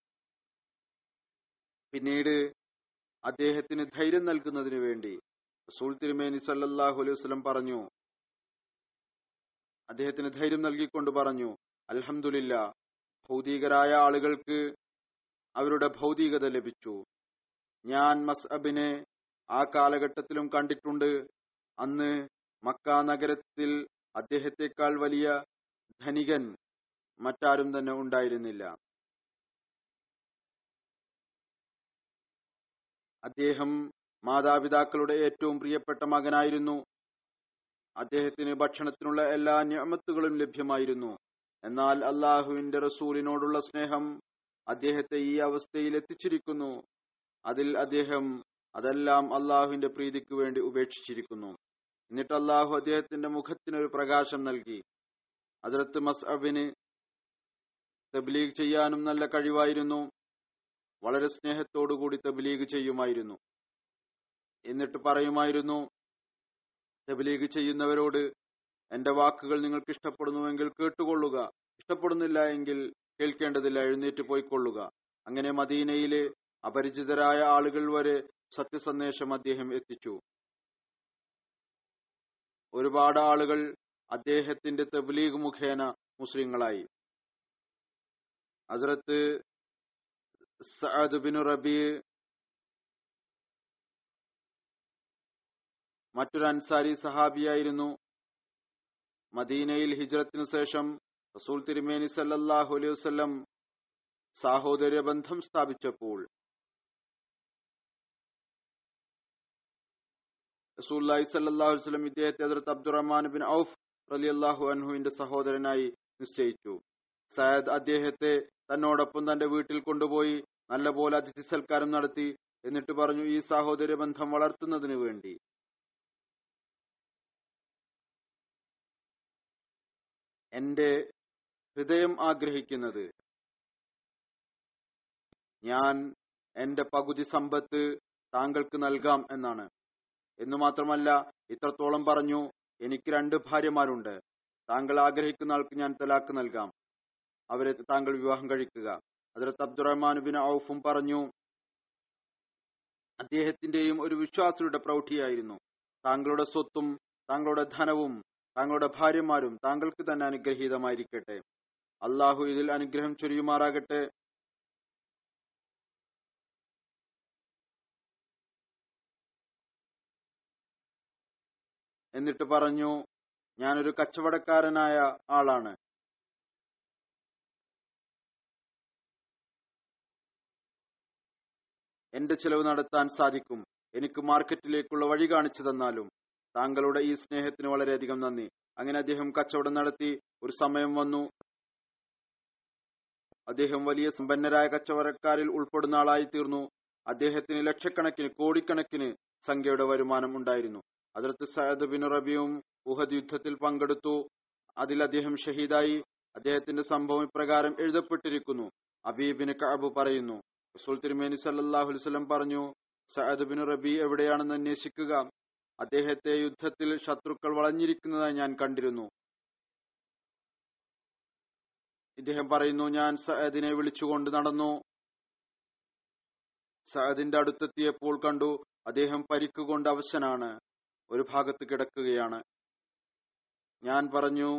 പിന്നീട് അദ്ദേഹത്തിന് ധൈര്യം നൽകുന്നതിന് വേണ്ടി റസൂൽ തിരുമേനി സല്ലല്ലാഹു അലൈഹി വസല്ലം പറഞ്ഞു അദ്ദേഹത്തിന് ധൈര്യം നൽകിക്കൊണ്ട് പറഞ്ഞു അൽഹംദുലില്ല ഭൗതികരായ ആളുകൾക്ക് അവരുടെ ഭൗതികത ലഭിച്ചു ഞാൻ മസ്അബിനെ ആ കാലഘട്ടത്തിലും കണ്ടിട്ടുണ്ട് അന്ന് മക്ക നഗരത്തിൽ അദ്ദേഹത്തെക്കാൾ വലിയ ധനികൻ മറ്റാരും തന്നെ ഉണ്ടായിരുന്നില്ല അദ്ദേഹം മാതാപിതാക്കളുടെ ഏറ്റവും പ്രിയപ്പെട്ട മകനായിരുന്നു അദ്ദേഹത്തിന് ഭക്ഷണത്തിനുള്ള എല്ലാ ഞാമത്തുകളും ലഭ്യമായിരുന്നു എന്നാൽ അള്ളാഹുവിന്റെ റസൂലിനോടുള്ള സ്നേഹം അദ്ദേഹത്തെ ഈ അവസ്ഥയിൽ എത്തിച്ചിരിക്കുന്നു അതിൽ അദ്ദേഹം അതെല്ലാം അള്ളാഹുവിന്റെ പ്രീതിക്ക് വേണ്ടി ഉപേക്ഷിച്ചിരിക്കുന്നു എന്നിട്ട് അള്ളാഹു അദ്ദേഹത്തിന്റെ മുഖത്തിന് ഒരു പ്രകാശം നൽകി അതിർത്ത് മസ്അബിന് തബ്ലീഗ് ചെയ്യാനും നല്ല കഴിവായിരുന്നു വളരെ സ്നേഹത്തോടുകൂടി തബ്ലീഗ് ചെയ്യുമായിരുന്നു എന്നിട്ട് പറയുമായിരുന്നു തബ്ലീഗ് ചെയ്യുന്നവരോട് എന്റെ വാക്കുകൾ നിങ്ങൾക്ക് ഇഷ്ടപ്പെടുന്നുവെങ്കിൽ കേട്ടുകൊള്ളുക ഇഷ്ടപ്പെടുന്നില്ല എങ്കിൽ കേൾക്കേണ്ടതില്ല എഴുന്നേറ്റ് പോയിക്കൊള്ളുക അങ്ങനെ മദീനയിലെ അപരിചിതരായ ആളുകൾ വരെ സത്യസന്ദേശം അദ്ദേഹം എത്തിച്ചു ഒരുപാട് ആളുകൾ അദ്ദേഹത്തിന്റെ തബ്ലീഗ് മുഖേന മുസ്ലിങ്ങളായി ഹസ്രത്ത് സഅദ് ബിൻ റബി മറ്റൊരു അൻസാരി സഹാബിയായിരുന്നു മദീനയിൽ ഹിജ്രത്തിനു ശേഷം റസൂൽ തിരുമേനി സല്ലല്ലാഹു അലൈഹി വസല്ലം സാഹോദര്യ ബന്ധം സ്ഥാപിച്ചപ്പോൾ റസൂല്ലായി സല്ലല്ലാഹു അലൈഹി വസല്ലം ഇദ്ദേഹത്തെ ഹദ്രത്ത് അബ്ദുറഹ്മാൻ ബിൻ ഔഫ് റളിയല്ലാഹു അൻഹുവിന്റെ സഹോദരനായി നിശ്ചയിച്ചു സയദ് അദ്ദേഹത്തെ തന്നോടൊപ്പം തന്റെ വീട്ടിൽ കൊണ്ടുപോയി നല്ലപോലെ അതിഥി സൽക്കാരം നടത്തി എന്നിട്ട് പറഞ്ഞു ഈ സാഹോദര്യ ബന്ധം വളർത്തുന്നതിന് വേണ്ടി എന്റെ ഹൃദയം ആഗ്രഹിക്കുന്നത് ഞാൻ എന്റെ പകുതി സമ്പത്ത് താങ്കൾക്ക് നൽകാം എന്നാണ് എന്നു മാത്രമല്ല ഇത്രത്തോളം പറഞ്ഞു എനിക്ക് രണ്ട് ഭാര്യമാരുണ്ട് താങ്കൾ ആഗ്രഹിക്കുന്ന ആൾക്ക് ഞാൻ തലാക്ക് നൽകാം അവരെ താങ്കൾ വിവാഹം കഴിക്കുക അതിലത്ത് അബ്ദുറഹ്മാൻ ബിൻ ഔഫും പറഞ്ഞു അദ്ദേഹത്തിന്റെയും ഒരു വിശ്വാസിയുടെ പ്രൗഢിയായിരുന്നു താങ്കളുടെ സ്വത്തും താങ്കളുടെ ധനവും താങ്കളുടെ ഭാര്യമാരും താങ്കൾക്ക് തന്നെ അനുഗ്രഹീതമായിരിക്കട്ടെ അള്ളാഹു ഇതിൽ അനുഗ്രഹം ചൊരിയുമാറാകട്ടെ എന്നിട്ട് പറഞ്ഞു ഞാനൊരു കച്ചവടക്കാരനായ ആളാണ് എന്റെ ചെലവ് നടത്താൻ സാധിക്കും എനിക്ക് മാർക്കറ്റിലേക്കുള്ള വഴി കാണിച്ചു തന്നാലും താങ്കളുടെ ഈ സ്നേഹത്തിന് വളരെയധികം നന്ദി അങ്ങനെ അദ്ദേഹം കച്ചവടം നടത്തി ഒരു സമയം വന്നു അദ്ദേഹം വലിയ സമ്പന്നരായ കച്ചവടക്കാരിൽ ഉൾപ്പെടുന്ന ആളായി തീർന്നു അദ്ദേഹത്തിന് ലക്ഷക്കണക്കിന് കോടിക്കണക്കിന് സംഖ്യയുടെ വരുമാനം ഉണ്ടായിരുന്നു അതിർത്ത് സയദ് ബിൻ റബിയും ഉഹദ് യുദ്ധത്തിൽ പങ്കെടുത്തു അതിൽ അദ്ദേഹം ഷഹീദായി അദ്ദേഹത്തിന്റെ സംഭവം ഇപ്രകാരം എഴുതപ്പെട്ടിരിക്കുന്നു അബീബിന് കഅബ് പറയുന്നു റസൂൽ തിരുമേനി സല്ലല്ലാഹു അലൈഹി വസല്ലം പറഞ്ഞു സഅദ് ബിൻ റബി എവിടെയാണെന്ന് അന്വേഷിക്കുക അദ്ദേഹത്തെ യുദ്ധത്തിൽ ശത്രുക്കൾ വളഞ്ഞിരിക്കുന്നതായി ഞാൻ കണ്ടിരുന്നു ഇദ്ദേഹം പറയുന്നു ഞാൻ സഅദിനെ വിളിച്ചുകൊണ്ട് നടന്നു സഅദിന്റെ അടുത്തെത്തിയപ്പോൾ കണ്ടു അദ്ദേഹം പരിക്കുകൊണ്ട് അവശനാണ് ഒരു ഭാഗത്ത് കിടക്കുകയാണ് ഞാൻ പറഞ്ഞു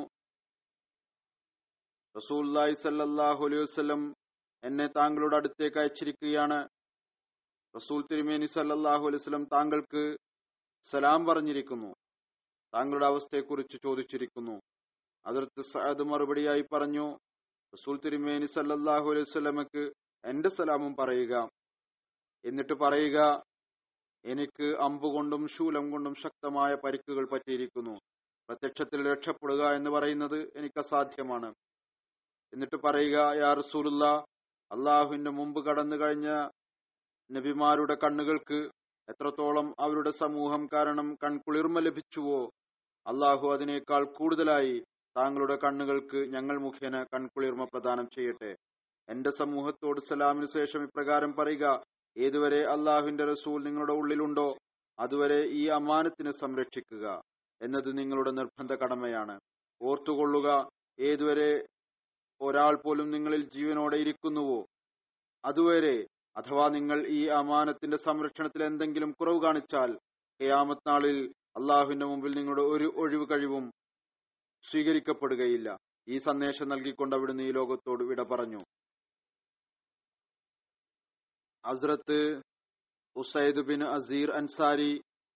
റസൂല്ലായി സല്ലല്ലാഹു അലൈഹി വസല്ലം എന്നെ താങ്കളുടെ അടുത്തേക്ക് അയച്ചിരിക്കുകയാണ് റസൂൽ തിരുമേനി സല്ലല്ലാഹു അലൈഹി വസല്ലം താങ്കൾക്ക് സലാം പറഞ്ഞിരിക്കുന്നു താങ്കളുടെ അവസ്ഥയെക്കുറിച്ച് ചോദിച്ചിരിക്കുന്നു അതിർത്ത് സഅദ് മറുപടിയായി പറഞ്ഞു റസൂൽ തിരുമേനി സല്ലല്ലാഹു അലൈഹി വസല്ലമക്ക് എന്റെ സലാമും പറയുക എന്നിട്ട് പറയുക എനിക്ക് അമ്പുകൊണ്ടും ശൂലം കൊണ്ടും ശക്തമായ പരിക്കുകൾ പറ്റിയിരിക്കുന്നു പ്രത്യക്ഷത്തിൽ രക്ഷപ്പെടുക എന്ന് പറയുന്നത് എനിക്ക് അസാധ്യമാണ് എന്നിട്ട് പറയുക യാ റസൂലുള്ള അള്ളാഹുവിന്റെ മുമ്പ് കടന്നു കഴിഞ്ഞ നബിമാരുടെ കണ്ണുകൾക്ക് എത്രത്തോളം അവരുടെ സമൂഹം കാരണം കൺകുളിർമ ലഭിച്ചുവോ അള്ളാഹു അതിനേക്കാൾ കൂടുതലായി താങ്കളുടെ കണ്ണുകൾക്ക് ഞങ്ങൾ മുഖേന കൺകുളിർമ പ്രദാനം ചെയ്യട്ടെ എന്റെ സമൂഹത്തോട് സലാമിന് ശേഷം ഇപ്രകാരം പറയുക ഏതുവരെ അള്ളാഹുവിന്റെ റസൂൽ നിങ്ങളുടെ ഉള്ളിലുണ്ടോ അതുവരെ ഈ അമാനത്തിനെ സംരക്ഷിക്കുക എന്നത് നിങ്ങളുടെ നിർബന്ധ കടമയാണ് ഓർത്തുകൊള്ളുക ഏതുവരെ ഒരാൾ പോലും നിങ്ങളിൽ ജീവനോടെ ഇരിക്കുന്നുവോ അതുവരെ അഥവാ നിങ്ങൾ ഈ അമാനത്തിന്റെ സംരക്ഷണത്തിൽ എന്തെങ്കിലും കുറവ് കാണിച്ചാൽ ഖിയാമത്ത് നാളിൽ അള്ളാഹുവിന്റെ മുമ്പിൽ നിങ്ങളുടെ ഒരു ഒഴിവ് കഴിവും സ്വീകരിക്കപ്പെടുകയില്ല ഈ സന്ദേശം നൽകിക്കൊണ്ട് അവിടുന്ന് ഈ ലോകത്തോട് വിട പറഞ്ഞു ഹസ്രത്ത് ഉസൈദ് ബിൻ അസീർ അൻസാരി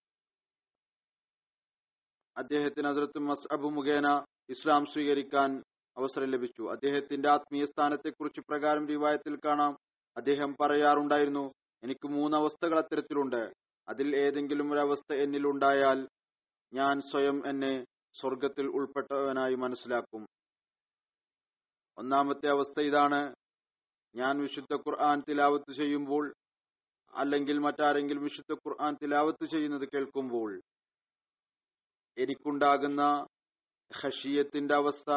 അദ്ദേഹത്തിന് ഹസ്രത്ത് മസ്അബ് മുഖേന ഇസ്ലാം സ്വീകരിക്കാൻ അവസരം ലഭിച്ചു അദ്ദേഹത്തിന്റെ ആത്മീയ സ്ഥാനത്തെക്കുറിച്ച് പ്രകാരം റിവായത്തിൽ കാണാം അദ്ദേഹം പറയാറുണ്ടായിരുന്നു എനിക്ക് മൂന്ന് അവസ്ഥകൾ അത്തരത്തിലുണ്ട് അതിൽ ഏതെങ്കിലും ഒരു അവസ്ഥ എന്നിൽ ഉണ്ടായാൽ ഞാൻ സ്വയം എന്നെ സ്വർഗത്തിൽ ഉൾപ്പെട്ടവനായി മനസ്സിലാക്കും ഒന്നാമത്തെ അവസ്ഥ ഇതാണ് ഞാൻ വിശുദ്ധ ഖുർആൻ തിലാവത്ത് ചെയ്യുമ്പോൾ അല്ലെങ്കിൽ മറ്റാരെങ്കിലും വിശുദ്ധ ഖുർആൻ തിലാവത്ത് ചെയ്യുന്നത് കേൾക്കുമ്പോൾ എനിക്കുണ്ടാകുന്ന ഹഷിയത്തിന്റെ അവസ്ഥ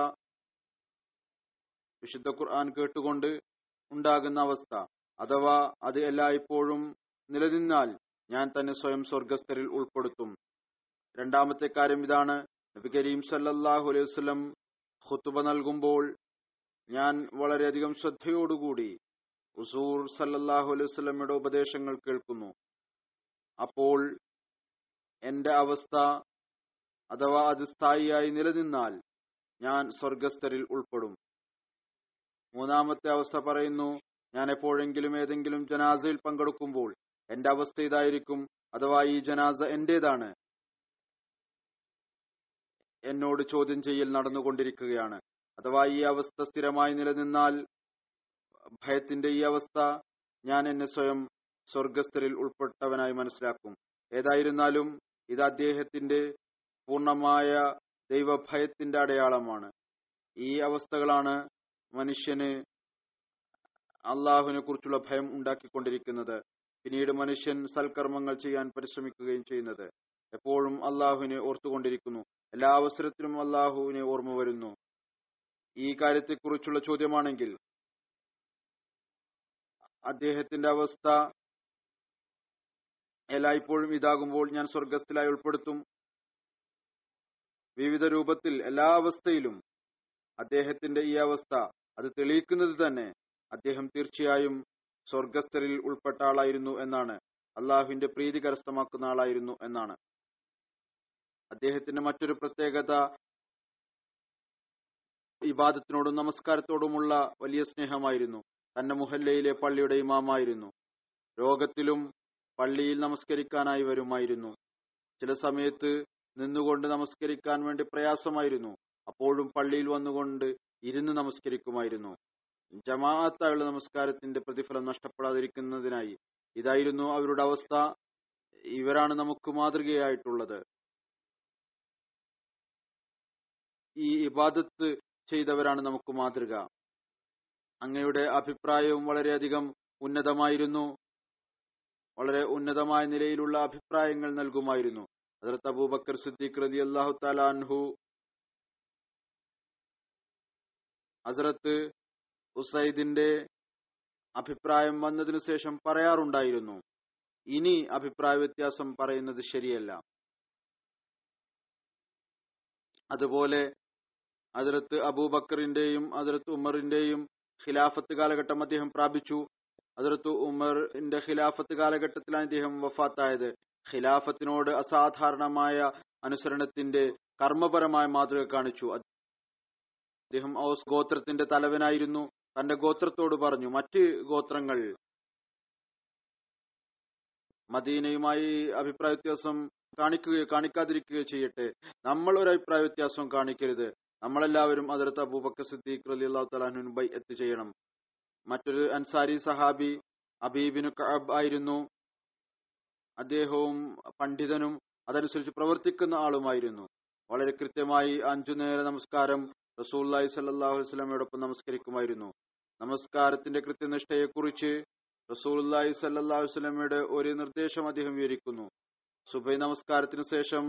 വിശുദ്ധ ഖുർആൻ കേട്ടുകൊണ്ട് ഉണ്ടാകുന്ന അവസ്ഥ അഥവാ അത് എല്ലായ്പ്പോഴും നിലനിന്നാൽ ഞാൻ തന്നെ സ്വയം സ്വർഗസ്ഥരിൽ ഉൾപ്പെടുത്തും രണ്ടാമത്തെ കാര്യം ഇതാണ് നബി കരീം സല്ലല്ലാഹു അലൈഹി വസല്ലം ഖുത്തുബ നൽകുമ്പോൾ ഞാൻ വളരെയധികം ശ്രദ്ധയോടുകൂടി ഉസൂർ സല്ലല്ലാഹു അലൈഹി വസല്ലമയുടെ ഉപദേശങ്ങൾ കേൾക്കുന്നു അപ്പോൾ എന്റെ അവസ്ഥ അഥവാ അത് സ്ഥായിയായി നിലനിന്നാൽ ഞാൻ സ്വർഗസ്ഥരിൽ ഉൾപ്പെടും മൂന്നാമത്തെ അവസ്ഥ പറയുന്നു ഞാൻ എപ്പോഴെങ്കിലും ഏതെങ്കിലും ജനാസയിൽ പങ്കെടുക്കുമ്പോൾ എന്റെ അവസ്ഥ ഇതായിരിക്കും അഥവാ ഈ ജനാസ എന്റേതാണ് എന്നോട് ചോദ്യം ചെയ്യൽ നടന്നുകൊണ്ടിരിക്കുകയാണ് അഥവാ ഈ അവസ്ഥ സ്ഥിരമായി നിലനിന്നാൽ ഭയത്തിന്റെ ഈ അവസ്ഥ ഞാൻ എന്നെ സ്വയം സ്വർഗസ്ഥരിൽ ഉൾപ്പെട്ടവനായി മനസ്സിലാക്കും ഏതായിരുന്നാലും ഇത് അദ്ദേഹത്തിന്റെ പൂർണമായ ദൈവഭയത്തിന്റെ അടയാളമാണ് ഈ അവസ്ഥകളാണ് മനുഷ്യന് അള്ളാഹുവിനെ കുറിച്ചുള്ള ഭയം ഉണ്ടാക്കിക്കൊണ്ടിരിക്കുന്നത് പിന്നീട് മനുഷ്യൻ സൽക്കർമ്മങ്ങൾ ചെയ്യാൻ പരിശ്രമിക്കുകയും ചെയ്യുന്നത് എപ്പോഴും അള്ളാഹുവിനെ ഓർത്തുകൊണ്ടിരിക്കുന്നു എല്ലാ അവസരത്തിലും അള്ളാഹുവിനെ ഓർമ്മ വരുന്നു ഈ കാര്യത്തെക്കുറിച്ചുള്ള ചോദ്യമാണെങ്കിൽ അദ്ദേഹത്തിന്റെ അവസ്ഥ എല്ലായ്പ്പോഴും ഇതാകുമ്പോൾ ഞാൻ സ്വർഗസ്ഥലായി ഉൾപ്പെടുത്തും വിവിധ രൂപത്തിൽ എല്ലാ അവസ്ഥയിലും അദ്ദേഹത്തിന്റെ ഈ അവസ്ഥ അത് തെളിയിക്കുന്നത് തന്നെ അദ്ദേഹം തീർച്ചയായും സ്വർഗസ്ഥരിൽ ഉൾപ്പെട്ട ആളായിരുന്നു എന്നാണ് അള്ളാഹുവിന്റെ പ്രീതി കരസ്ഥമാക്കുന്ന ആളായിരുന്നു എന്നാണ് അദ്ദേഹത്തിന്റെ മറ്റൊരു പ്രത്യേകത ഇബാദത്തിനോടും നമസ്കാരത്തോടുമുള്ള വലിയ സ്നേഹമായിരുന്നു തന്റെ മുഹല്ലയിലെ പള്ളിയുടെ ഇമാമായിരുന്നു രോഗത്തിലും പള്ളിയിൽ നമസ്കരിക്കാനായി വരുമായിരുന്നു ചില സമയത്ത് നിന്നുകൊണ്ട് നമസ്കരിക്കാൻ വേണ്ടി പ്രയാസമായിരുന്നു അപ്പോഴും പള്ളിയിൽ വന്നുകൊണ്ട് ഇരുന്ന് നമസ്കരിക്കുമായിരുന്നു ജമാഅത്തായുള്ള നമസ്കാരത്തിന്റെ പ്രതിഫലം നഷ്ടപ്പെടാതിരിക്കുന്നതിനായി ഇതായിരുന്നു അവരുടെ അവസ്ഥ ഇവരാണ് നമുക്ക് മാതൃകയായിട്ടുള്ളത് ഈ ഇബാദത്ത് ചെയ്തവരാണ് നമുക്ക് മാതൃക അങ്ങയുടെ അഭിപ്രായവും വളരെയധികം ഉന്നതമായിരുന്നു വളരെ ഉന്നതമായ നിലയിലുള്ള അഭിപ്രായങ്ങൾ നൽകുമായിരുന്നു ഹസരത്ത് അബൂബക്കർ സിദ്ദീഖ് റതി അള്ളാഹു താലാൻഹു ഹസരത്ത് ഉസൈദിന്റെ അഭിപ്രായം വന്നതിനു ശേഷം പറയാറുണ്ടായിരുന്നു ഇനി അഭിപ്രായ വ്യത്യാസം പറയുന്നത് ശരിയല്ല അതുപോലെ അതിർത്ത് അബൂബക്കറിന്റെയും അതിർത്ത് ഉമറിന്റെയും ഖിലാഫത്ത് കാലഘട്ടം അദ്ദേഹം പ്രാപിച്ചു അതിർത്ത് ഉമറിന്റെ ഖിലാഫത്ത് കാലഘട്ടത്തിലാണ് അദ്ദേഹം വഫാത്തായത് ഖിലാഫത്തിനോട് അസാധാരണമായ അനുസരണത്തിന്റെ കർമ്മപരമായ മാതൃക കാണിച്ചു അദ്ദേഹം ഔസ് ഗോത്രത്തിന്റെ തലവനായിരുന്നു തന്റെ ഗോത്രത്തോട് പറഞ്ഞു മറ്റ് ഗോത്രങ്ങൾ മദീനയുമായി അഭിപ്രായ വ്യത്യാസം കാണിക്കുകയോ കാണിക്കാതിരിക്കുകയോ ചെയ്യട്ടെ നമ്മൾ ഒരു അഭിപ്രായ വ്യത്യാസം കാണിക്കരുത് നമ്മളെല്ലാവരും അതിർത്ത് അബൂബക്കർ സിദ്ദീഖ് അലി അള്ളാഹു തലാഹുൻ ബൈ എത്തി ചെയ്യണം മറ്റൊരു അൻസാരി സഹാബി അബീബിനു കഅബ് ആയിരുന്നു അദ്ദേഹവും പണ്ഡിതനും അതനുസരിച്ച് പ്രവർത്തിക്കുന്ന ആളുമായിരുന്നു വളരെ കൃത്യമായി അഞ്ചു നേര നമസ്കാരം റസൂല്ലായി സല്ലാഹു വസ്ലമയോടൊപ്പം നമസ്കരിക്കുമായിരുന്നു നമസ്കാരത്തിന്റെ കൃത്യനിഷ്ഠയെക്കുറിച്ച് റസൂല്ലായി സല്ലാഹു വസ്ലമയുടെ ഒരു നിർദ്ദേശം അദ്ദേഹം വിവരിക്കുന്നു സുബൈ നമസ്കാരത്തിന് ശേഷം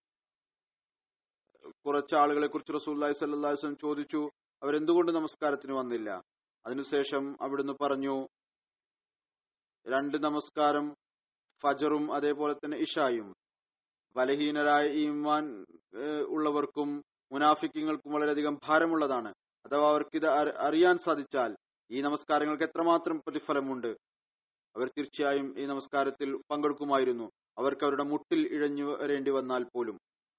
കുറച്ച് ആളുകളെ കുറിച്ച് റസൂല്ലായി സല്ലാഹു വസ്ലം ചോദിച്ചു അവരെന്തുകൊണ്ട് നമസ്കാരത്തിന് വന്നില്ല അതിനുശേഷം അവിടുന്ന് പറഞ്ഞു രണ്ട് നമസ്കാരം ഫജറും അതേപോലെ തന്നെ ഇഷായും ബലഹീനരായ ഈമാൻ ഉള്ളവർക്കും മുനാഫിക്കങ്ങൾക്കും വളരെയധികം ഭാരമുള്ളതാണ് അഥവാ അവർക്ക് ഇത് അറിയാൻ സാധിച്ചാൽ ഈ നമസ്കാരങ്ങൾക്ക് എത്രമാത്രം പ്രതിഫലമുണ്ട് അവർ തീർച്ചയായും ഈ നമസ്കാരത്തിൽ പങ്കെടുക്കുമായിരുന്നു അവർക്ക് അവരുടെ മുട്ടിൽ ഇഴഞ്ഞു വരേണ്ടി വന്നാൽ പോലും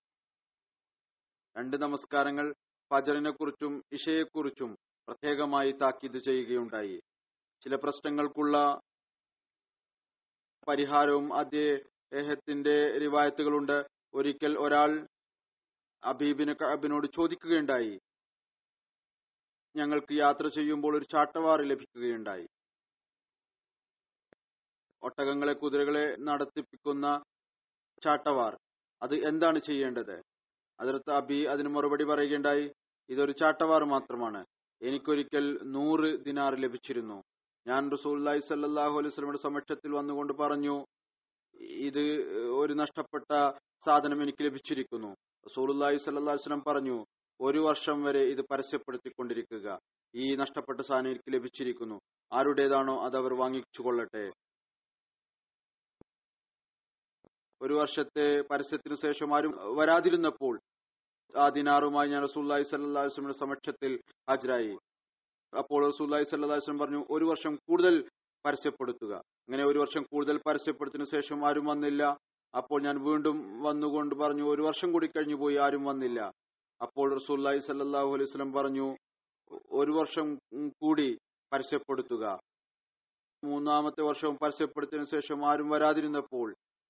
രണ്ട് നമസ്കാരങ്ങൾ ഫജറിനെ കുറിച്ചും ഇഷയെക്കുറിച്ചും പ്രത്യേകമായി താക്കീത് ചെയ്യുകയുണ്ടായി ചില പ്രശ്നങ്ങൾക്കുള്ള പരിഹാരവും അദ്ദേഹത്തിന്റെ റിവായത്തുകളുണ്ട് ഒരിക്കൽ ഒരാൾ അബീബിന് കഅബിനോട് ചോദിക്കുകയുണ്ടായി ഞങ്ങൾക്ക് യാത്ര ചെയ്യുമ്പോൾ ഒരു ചാട്ടവാറ് ലഭിക്കുകയുണ്ടായി ഒട്ടകങ്ങളെ കുതിരകളെ നടത്തിപ്പിക്കുന്ന ചാട്ടവാർ അത് എന്താണ് ചെയ്യേണ്ടത് അതിർത്ത് അബി അതിന് മറുപടി പറയുകയുണ്ടായി ഇതൊരു ചാട്ടവാർ മാത്രമാണ് എനിക്കൊരിക്കൽ നൂറ് ദിനാർ ലഭിച്ചിരുന്നു ഞാൻ റസൂല്ലായി സല്ലാഹു അലൈഹി സ്വലമിയുടെ സമക്ഷത്തിൽ വന്നുകൊണ്ട് പറഞ്ഞു ഇത് ഒരു നഷ്ടപ്പെട്ട സാധനം എനിക്ക് ലഭിച്ചിരിക്കുന്നു റസൂലുല്ലാഹി സല്ലാ വസ്ലം പറഞ്ഞു ഒരു വർഷം വരെ ഇത് പരസ്യപ്പെടുത്തിക്കൊണ്ടിരിക്കുക ഈ നഷ്ടപ്പെട്ട സാധനം എനിക്ക് ലഭിച്ചിരിക്കുന്നു ആരുടേതാണോ അത് അവർ വാങ്ങിച്ചു കൊള്ളട്ടെ ഒരു വർഷത്തെ പരസ്യത്തിനു ശേഷം ആരും വരാതിരുന്നപ്പോൾ ആ ദിനാറുമായി ഞാൻ റസൂല്ലായി സല്ലാ വസ്ലമിന്റെ സമക്ഷത്തിൽ ഹാജരായി അപ്പോൾ റസൂല്ലായി സല്ലാ വസ്ലം പറഞ്ഞു ഒരു വർഷം കൂടുതൽ പരസ്യപ്പെടുത്തുക അങ്ങനെ ഒരു വർഷം കൂടുതൽ പരസ്യപ്പെടുത്തിനു ശേഷം ആരും വന്നില്ല അപ്പോൾ ഞാൻ വീണ്ടും വന്നുകൊണ്ട് പറഞ്ഞു ഒരു വർഷം കൂടി കഴിഞ്ഞു പോയി ആരും വന്നില്ല അപ്പോൾ റസൂല്ലായി സല്ലാഹു അലൈഹി സ്വലം പറഞ്ഞു ഒരു വർഷം കൂടി പരസ്യപ്പെടുത്തുക മൂന്നാമത്തെ വർഷവും പരസ്യപ്പെടുത്തിയതിനു ശേഷം ആരും വരാതിരുന്നപ്പോൾ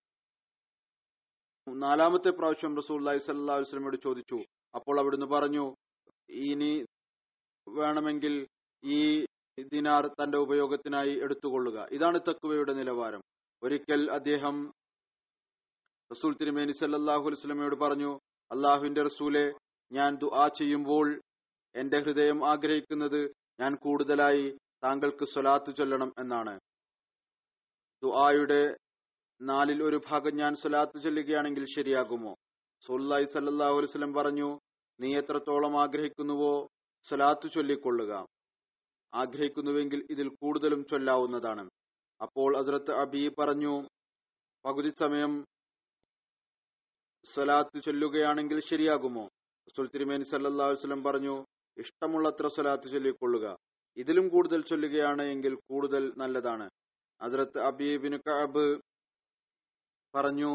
നാലാമത്തെ പ്രാവശ്യം റസൂല്ലായി സല്ലാ വസ്ലമയോട് ചോദിച്ചു അപ്പോൾ അവിടുന്ന് പറഞ്ഞു ഇനി വേണമെങ്കിൽ ഈ ദിനാർ തന്റെ ഉപയോഗത്തിനായി എടുത്തുകൊള്ളുക ഇതാണ് തക്കുവയുടെ നിലവാരം ഒരിക്കൽ അദ്ദേഹം റസൂൽ തിരുമേനി സല്ലാഹു അലുസ്ലമയോട് പറഞ്ഞു അള്ളാഹുവിന്റെ റസൂലെ ഞാൻ ദുആ ചെയ്യുമ്പോൾ എന്റെ ഹൃദയം ആഗ്രഹിക്കുന്നത് ഞാൻ കൂടുതലായി താങ്കൾക്ക് സ്വലാത്ത് ചൊല്ലണം എന്നാണ് ദുആയുടെ നാലിൽ ഒരു ഭാഗം ഞാൻ സ്വലാത്ത് ചൊല്ലുകയാണെങ്കിൽ ശരിയാകുമോ സുല്ലായി സല്ലാഹു അലുസ്ലം പറഞ്ഞു നീ എത്രത്തോളം ആഗ്രഹിക്കുന്നുവോ സ്വലാത്ത് ചൊല്ലിക്കൊള്ളുക ആഗ്രഹിക്കുന്നുവെങ്കിൽ ഇതിൽ കൂടുതലും ചൊല്ലാവുന്നതാണ് അപ്പോൾ ഹസ്രത്ത് അബി പറഞ്ഞു പകുതി സമയം സ്വലാത്ത് ചൊല്ലുകയാണെങ്കിൽ ശരിയാകുമോ റസൂൽ തിരുമേനി സല്ലല്ലാഹു അലൈഹി വസല്ലം പറഞ്ഞു ഇഷ്ടമുള്ളത്ര സ്വലാത്ത് ചൊല്ലിക്കൊള്ളുക ഇതിലും കൂടുതൽ ചൊല്ലുകയാണ് എങ്കിൽ കൂടുതൽ നല്ലതാണ് ഹസ്രത്ത് അബീബിന് കഅബ് പറഞ്ഞു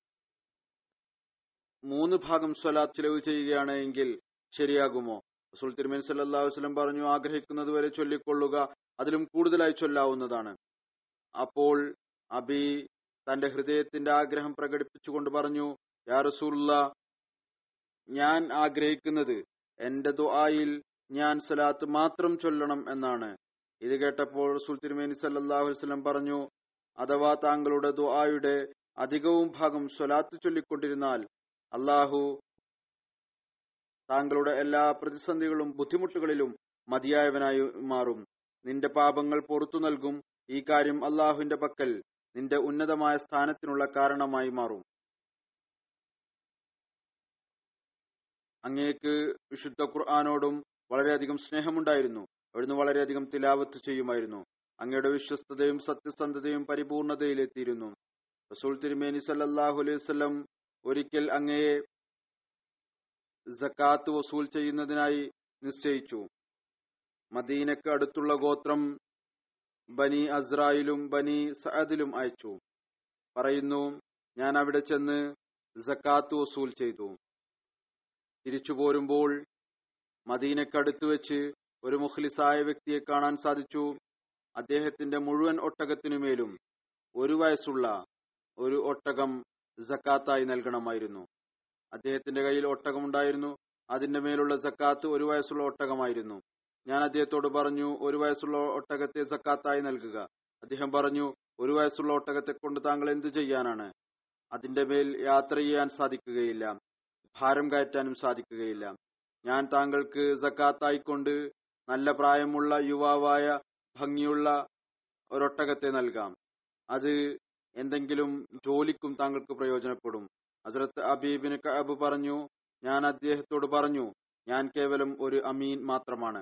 മൂന്ന് ഭാഗം സ്വലാത്ത് ചിലവ് ചെയ്യുകയാണ് എങ്കിൽ ശരിയാകുമോ റസൂൽ തിരുമേനി സല്ലല്ലാഹു അലൈഹി വസല്ലം പറഞ്ഞു ആഗ്രഹിക്കുന്നത് വരെ ചൊല്ലിക്കൊള്ളുക അതിലും കൂടുതലായി ചൊല്ലാവുന്നതാണ് അപ്പോൾ അബി തന്റെ ഹൃദയത്തിന്റെ ആഗ്രഹം പ്രകടിപ്പിച്ചുകൊണ്ട് പറഞ്ഞു യാ റസൂലുള്ള ഞാൻ ആഗ്രഹിക്കുന്നത് എന്റെ ദുആയിൽ ഞാൻ സലാത്ത് മാത്രം ചൊല്ലണം എന്നാണ് ഇത് കേട്ടപ്പോൾ റസൂൽ തിരുമേനി സല്ലല്ലാഹു അലൈഹി വസല്ലം പറഞ്ഞു അഥവാ താങ്കളുടെ ദുആയുടെ അധികവും ഭാഗം സ്വലാത്ത് ചൊല്ലിക്കൊണ്ടിരുന്നാൽ അള്ളാഹു താങ്കളുടെ എല്ലാ പ്രതിസന്ധികളും ബുദ്ധിമുട്ടുകളിലും മതിയായവനായി മാറും നിന്റെ പാപങ്ങൾ പൊറത്തു നൽകും ഈ കാര്യം അള്ളാഹുവിന്റെ പക്കൽ നിന്റെ ഉന്നതമായ സ്ഥാനത്തിനുള്ള കാരണമായി മാറും അങ്ങേക്ക് വിശുദ്ധ ഖുർആാനോടും വളരെയധികം സ്നേഹമുണ്ടായിരുന്നു അവിടുന്ന് വളരെയധികം തിലാവത്ത് ചെയ്യുമായിരുന്നു അങ്ങയുടെ വിശ്വസ്തതയും സത്യസന്ധതയും പരിപൂർണതയിലെത്തിയിരുന്നു റസൂൽ തിരുമേനി സല്ലല്ലാഹു അലൈഹി വസല്ലം ഒരിക്കൽ അങ്ങയെ സക്കാത്ത് വസൂൽ ചെയ്യുന്നതിനായി നിശ്ചയിച്ചു മദീനക്ക് അടുത്തുള്ള ഗോത്രം ബനി അസ്രായിലും ബനി സഅദിലും അയച്ചു പറയുന്നു ഞാൻ അവിടെ ചെന്ന് സക്കാത്ത് വസൂൽ ചെയ്തു തിരിച്ചു പോരുമ്പോൾ മദീനക്കടുത്ത് വെച്ച് ഒരു മുഖ്ലിസായ വ്യക്തിയെ കാണാൻ സാധിച്ചു അദ്ദേഹത്തിന്റെ മുഴുവൻ ഒട്ടകത്തിനുമേലും ഒരു വയസ്സുള്ള ഒരു ഒട്ടകം സക്കാത്തായി നൽകണമായിരുന്നു അദ്ദേഹത്തിന്റെ കയ്യിൽ ഒട്ടകമുണ്ടായിരുന്നു അതിന്റെ മേലുള്ള സക്കാത്ത് ഒരു വയസ്സുള്ള ഒട്ടകമായിരുന്നു ഞാൻ അദ്ദേഹത്തോട് പറഞ്ഞു ഒരു വയസ്സുള്ള ഒട്ടകത്തെ സക്കാത്തായി നൽകുക അദ്ദേഹം പറഞ്ഞു ഒരു വയസ്സുള്ള ഒട്ടകത്തെ കൊണ്ട് താങ്കൾ എന്ത് ചെയ്യാനാണ് അതിന്റെ മേൽ യാത്ര ചെയ്യാൻ സാധിക്കുകയില്ല ഭാരം കയറ്റാനും സാധിക്കുകയില്ല ഞാൻ താങ്കൾക്ക് സക്കാത്തായിക്കൊണ്ട് നല്ല പ്രായമുള്ള യുവാവായ ഭംഗിയുള്ള ഒരൊട്ടകത്തെ നൽകാം അത് എന്തെങ്കിലും ജോലിക്കും താങ്കൾക്ക് പ്രയോജനപ്പെടും ഹസ്രത്ത് അബീബിന് കഅബ് പറഞ്ഞു ഞാൻ അദ്ദേഹത്തോട് പറഞ്ഞു ഞാൻ കേവലം ഒരു അമീൻ മാത്രമാണ്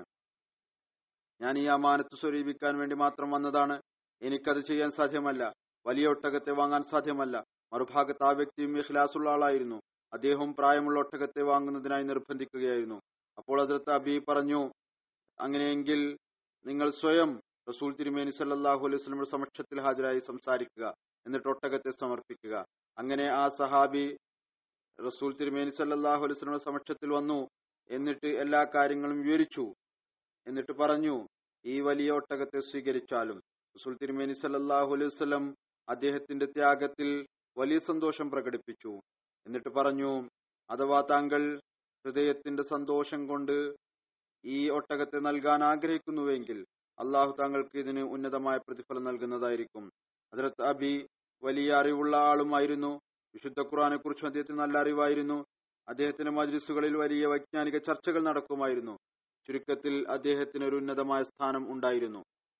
ഞാൻ ഈ അമാനത്ത് സ്വരൂപിക്കാൻ വേണ്ടി മാത്രം വന്നതാണ് എനിക്കത് ചെയ്യാൻ സാധ്യമല്ല വലിയ ഒട്ടകത്തെ വാങ്ങാൻ സാധ്യമല്ല മറുഭാഗത്ത് ആ വ്യക്തിയും ഇഖ്ലാസുള്ള ആളായിരുന്നു അദ്ദേഹം പ്രായമുള്ള ഒട്ടകത്തെ വാങ്ങുന്നതിനായി നിർബന്ധിക്കുകയായിരുന്നു അപ്പോൾ ഹസ്രത്ത് അബി പറഞ്ഞു അങ്ങനെയെങ്കിൽ നിങ്ങൾ സ്വയം റസൂൽ തിരുമേനി സല്ലല്ലാഹു അലൈഹി വസല്ലമയുടെ സമക്ഷത്തിൽ ഹാജരായി സംസാരിക്കുക എന്നിട്ട് ഒട്ടകത്തെ സമർപ്പിക്കുക അങ്ങനെ ആ സഹാബി റസൂൽ തിരുമേനി സല്ലല്ലാഹു അലൈഹി വസല്ലമയുടെ സമക്ഷത്തിൽ വന്നു എന്നിട്ട് എല്ലാ കാര്യങ്ങളും വിവരിച്ചു എന്നിട്ട് പറഞ്ഞു ഈ വലിയ ഒട്ടകത്തെ സ്വീകരിച്ചാലും റസൂൽ തിരുമേനി സല്ലല്ലാഹു അലൈഹി വസല്ലം അദ്ദേഹത്തിന്റെ ത്യാഗത്തിൽ വലിയ സന്തോഷം പ്രകടിപ്പിച്ചു എന്നിട്ട് പറഞ്ഞു അഥവാ താങ്കൾ ഹൃദയത്തിന്റെ സന്തോഷം കൊണ്ട് ഈ ഒട്ടകത്തെ നൽകാൻ ആഗ്രഹിക്കുന്നുവെങ്കിൽ അള്ളാഹു താങ്കൾക്ക് ഇതിന് ഉന്നതമായ പ്രതിഫലം നൽകുന്നതായിരിക്കും ഹജറത്ത് അബി വലിയ അറിവുള്ള ആളുമായിരുന്നു വിശുദ്ധ ഖുറാനെ കുറിച്ചും അദ്ദേഹത്തിന് നല്ല അറിവായിരുന്നു അദ്ദേഹത്തിന്റെ മജ്ലിസുകളിൽ വലിയ വൈജ്ഞാനിക ചർച്ചകൾ നടക്കുമായിരുന്നു ചുരുക്കത്തിൽ അദ്ദേഹത്തിന് ഒരു ഉന്നതമായ സ്ഥാനം ഉണ്ടായിരുന്നു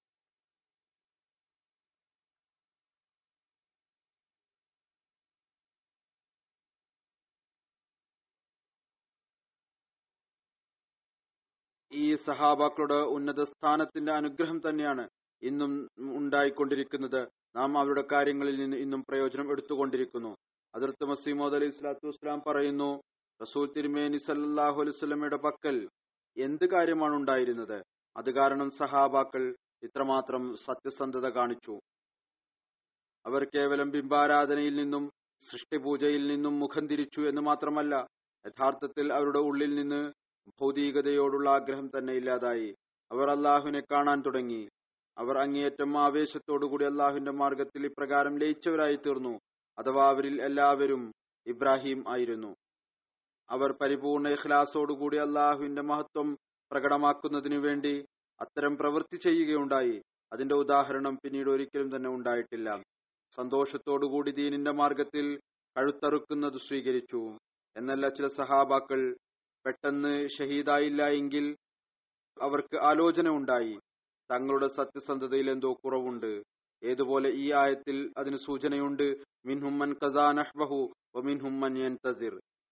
ഈ സഹാബാക്കളുടെ ഉന്നത സ്ഥാനത്തിന്റെ അനുഗ്രഹം തന്നെയാണ് ഇന്നും ഉണ്ടായിക്കൊണ്ടിരിക്കുന്നത് നാം അവരുടെ കാര്യങ്ങളിൽ നിന്ന് ഇന്നും പ്രയോജനം എടുത്തുകൊണ്ടിരിക്കുന്നു അതിർത്ത് മസീമോദ് അലൈഹി സ്വലാത്തു വസ്സലാം പറയുന്നു റസൂൽ തിരുമേനി സല്ലാഹു അലൈവല്ലമയുടെ പക്കൽ എന്ത് കാര്യമാണ് ഉണ്ടായിരുന്നത് അത് കാരണം സഹാബാക്കൾ ഇത്രമാത്രം സത്യസന്ധത കാണിച്ചു അവർ കേവലം ബിംബാരാധനയിൽ നിന്നും സൃഷ്ടിപൂജയിൽ നിന്നും മുഖം തിരിച്ചു എന്ന് മാത്രമല്ല യഥാർത്ഥത്തിൽ അവരുടെ ഉള്ളിൽ നിന്ന് ഭൗതികതയോടുള്ള ആഗ്രഹം തന്നെ ഇല്ലാതായി അവർ അള്ളാഹുവിനെ കാണാൻ തുടങ്ങി അവർ അങ്ങേയറ്റം ആവേശത്തോടുകൂടി അള്ളാഹുവിന്റെ മാർഗത്തിൽ ഇപ്രകാരം ലയിച്ചവരായി തീർന്നു അഥവാ അവരിൽ എല്ലാവരും ഇബ്രാഹിം ആയിരുന്നു അവർ പരിപൂർണ ഇഖ്ലാസോടുകൂടി അള്ളാഹുവിന്റെ മഹത്വം പ്രകടമാക്കുന്നതിനു വേണ്ടി അത്തരം പ്രവൃത്തി ചെയ്യുകയുണ്ടായി അതിന്റെ ഉദാഹരണം പിന്നീട് ഒരിക്കലും തന്നെ ഉണ്ടായിട്ടില്ല സന്തോഷത്തോടുകൂടി ദീനിന്റെ മാർഗത്തിൽ കഴുത്തറുക്കുന്നത് സ്വീകരിച്ചു എന്നല്ല ചില സഹാബാക്കൾ പെട്ടെന്ന് ഷഹീദായില്ല എങ്കിൽ അവർക്ക് ആലോചന ഉണ്ടായി തങ്ങളുടെ സത്യസന്ധതയിൽ എന്തോ കുറവുണ്ട് ഏതുപോലെ ഈ ആയത്തിൽ അതിന് സൂചനയുണ്ട് മിൻഹുമ്മൻ കസാനഹ്ബഹു മിൻഹുമ്മൻ യൻതസിർ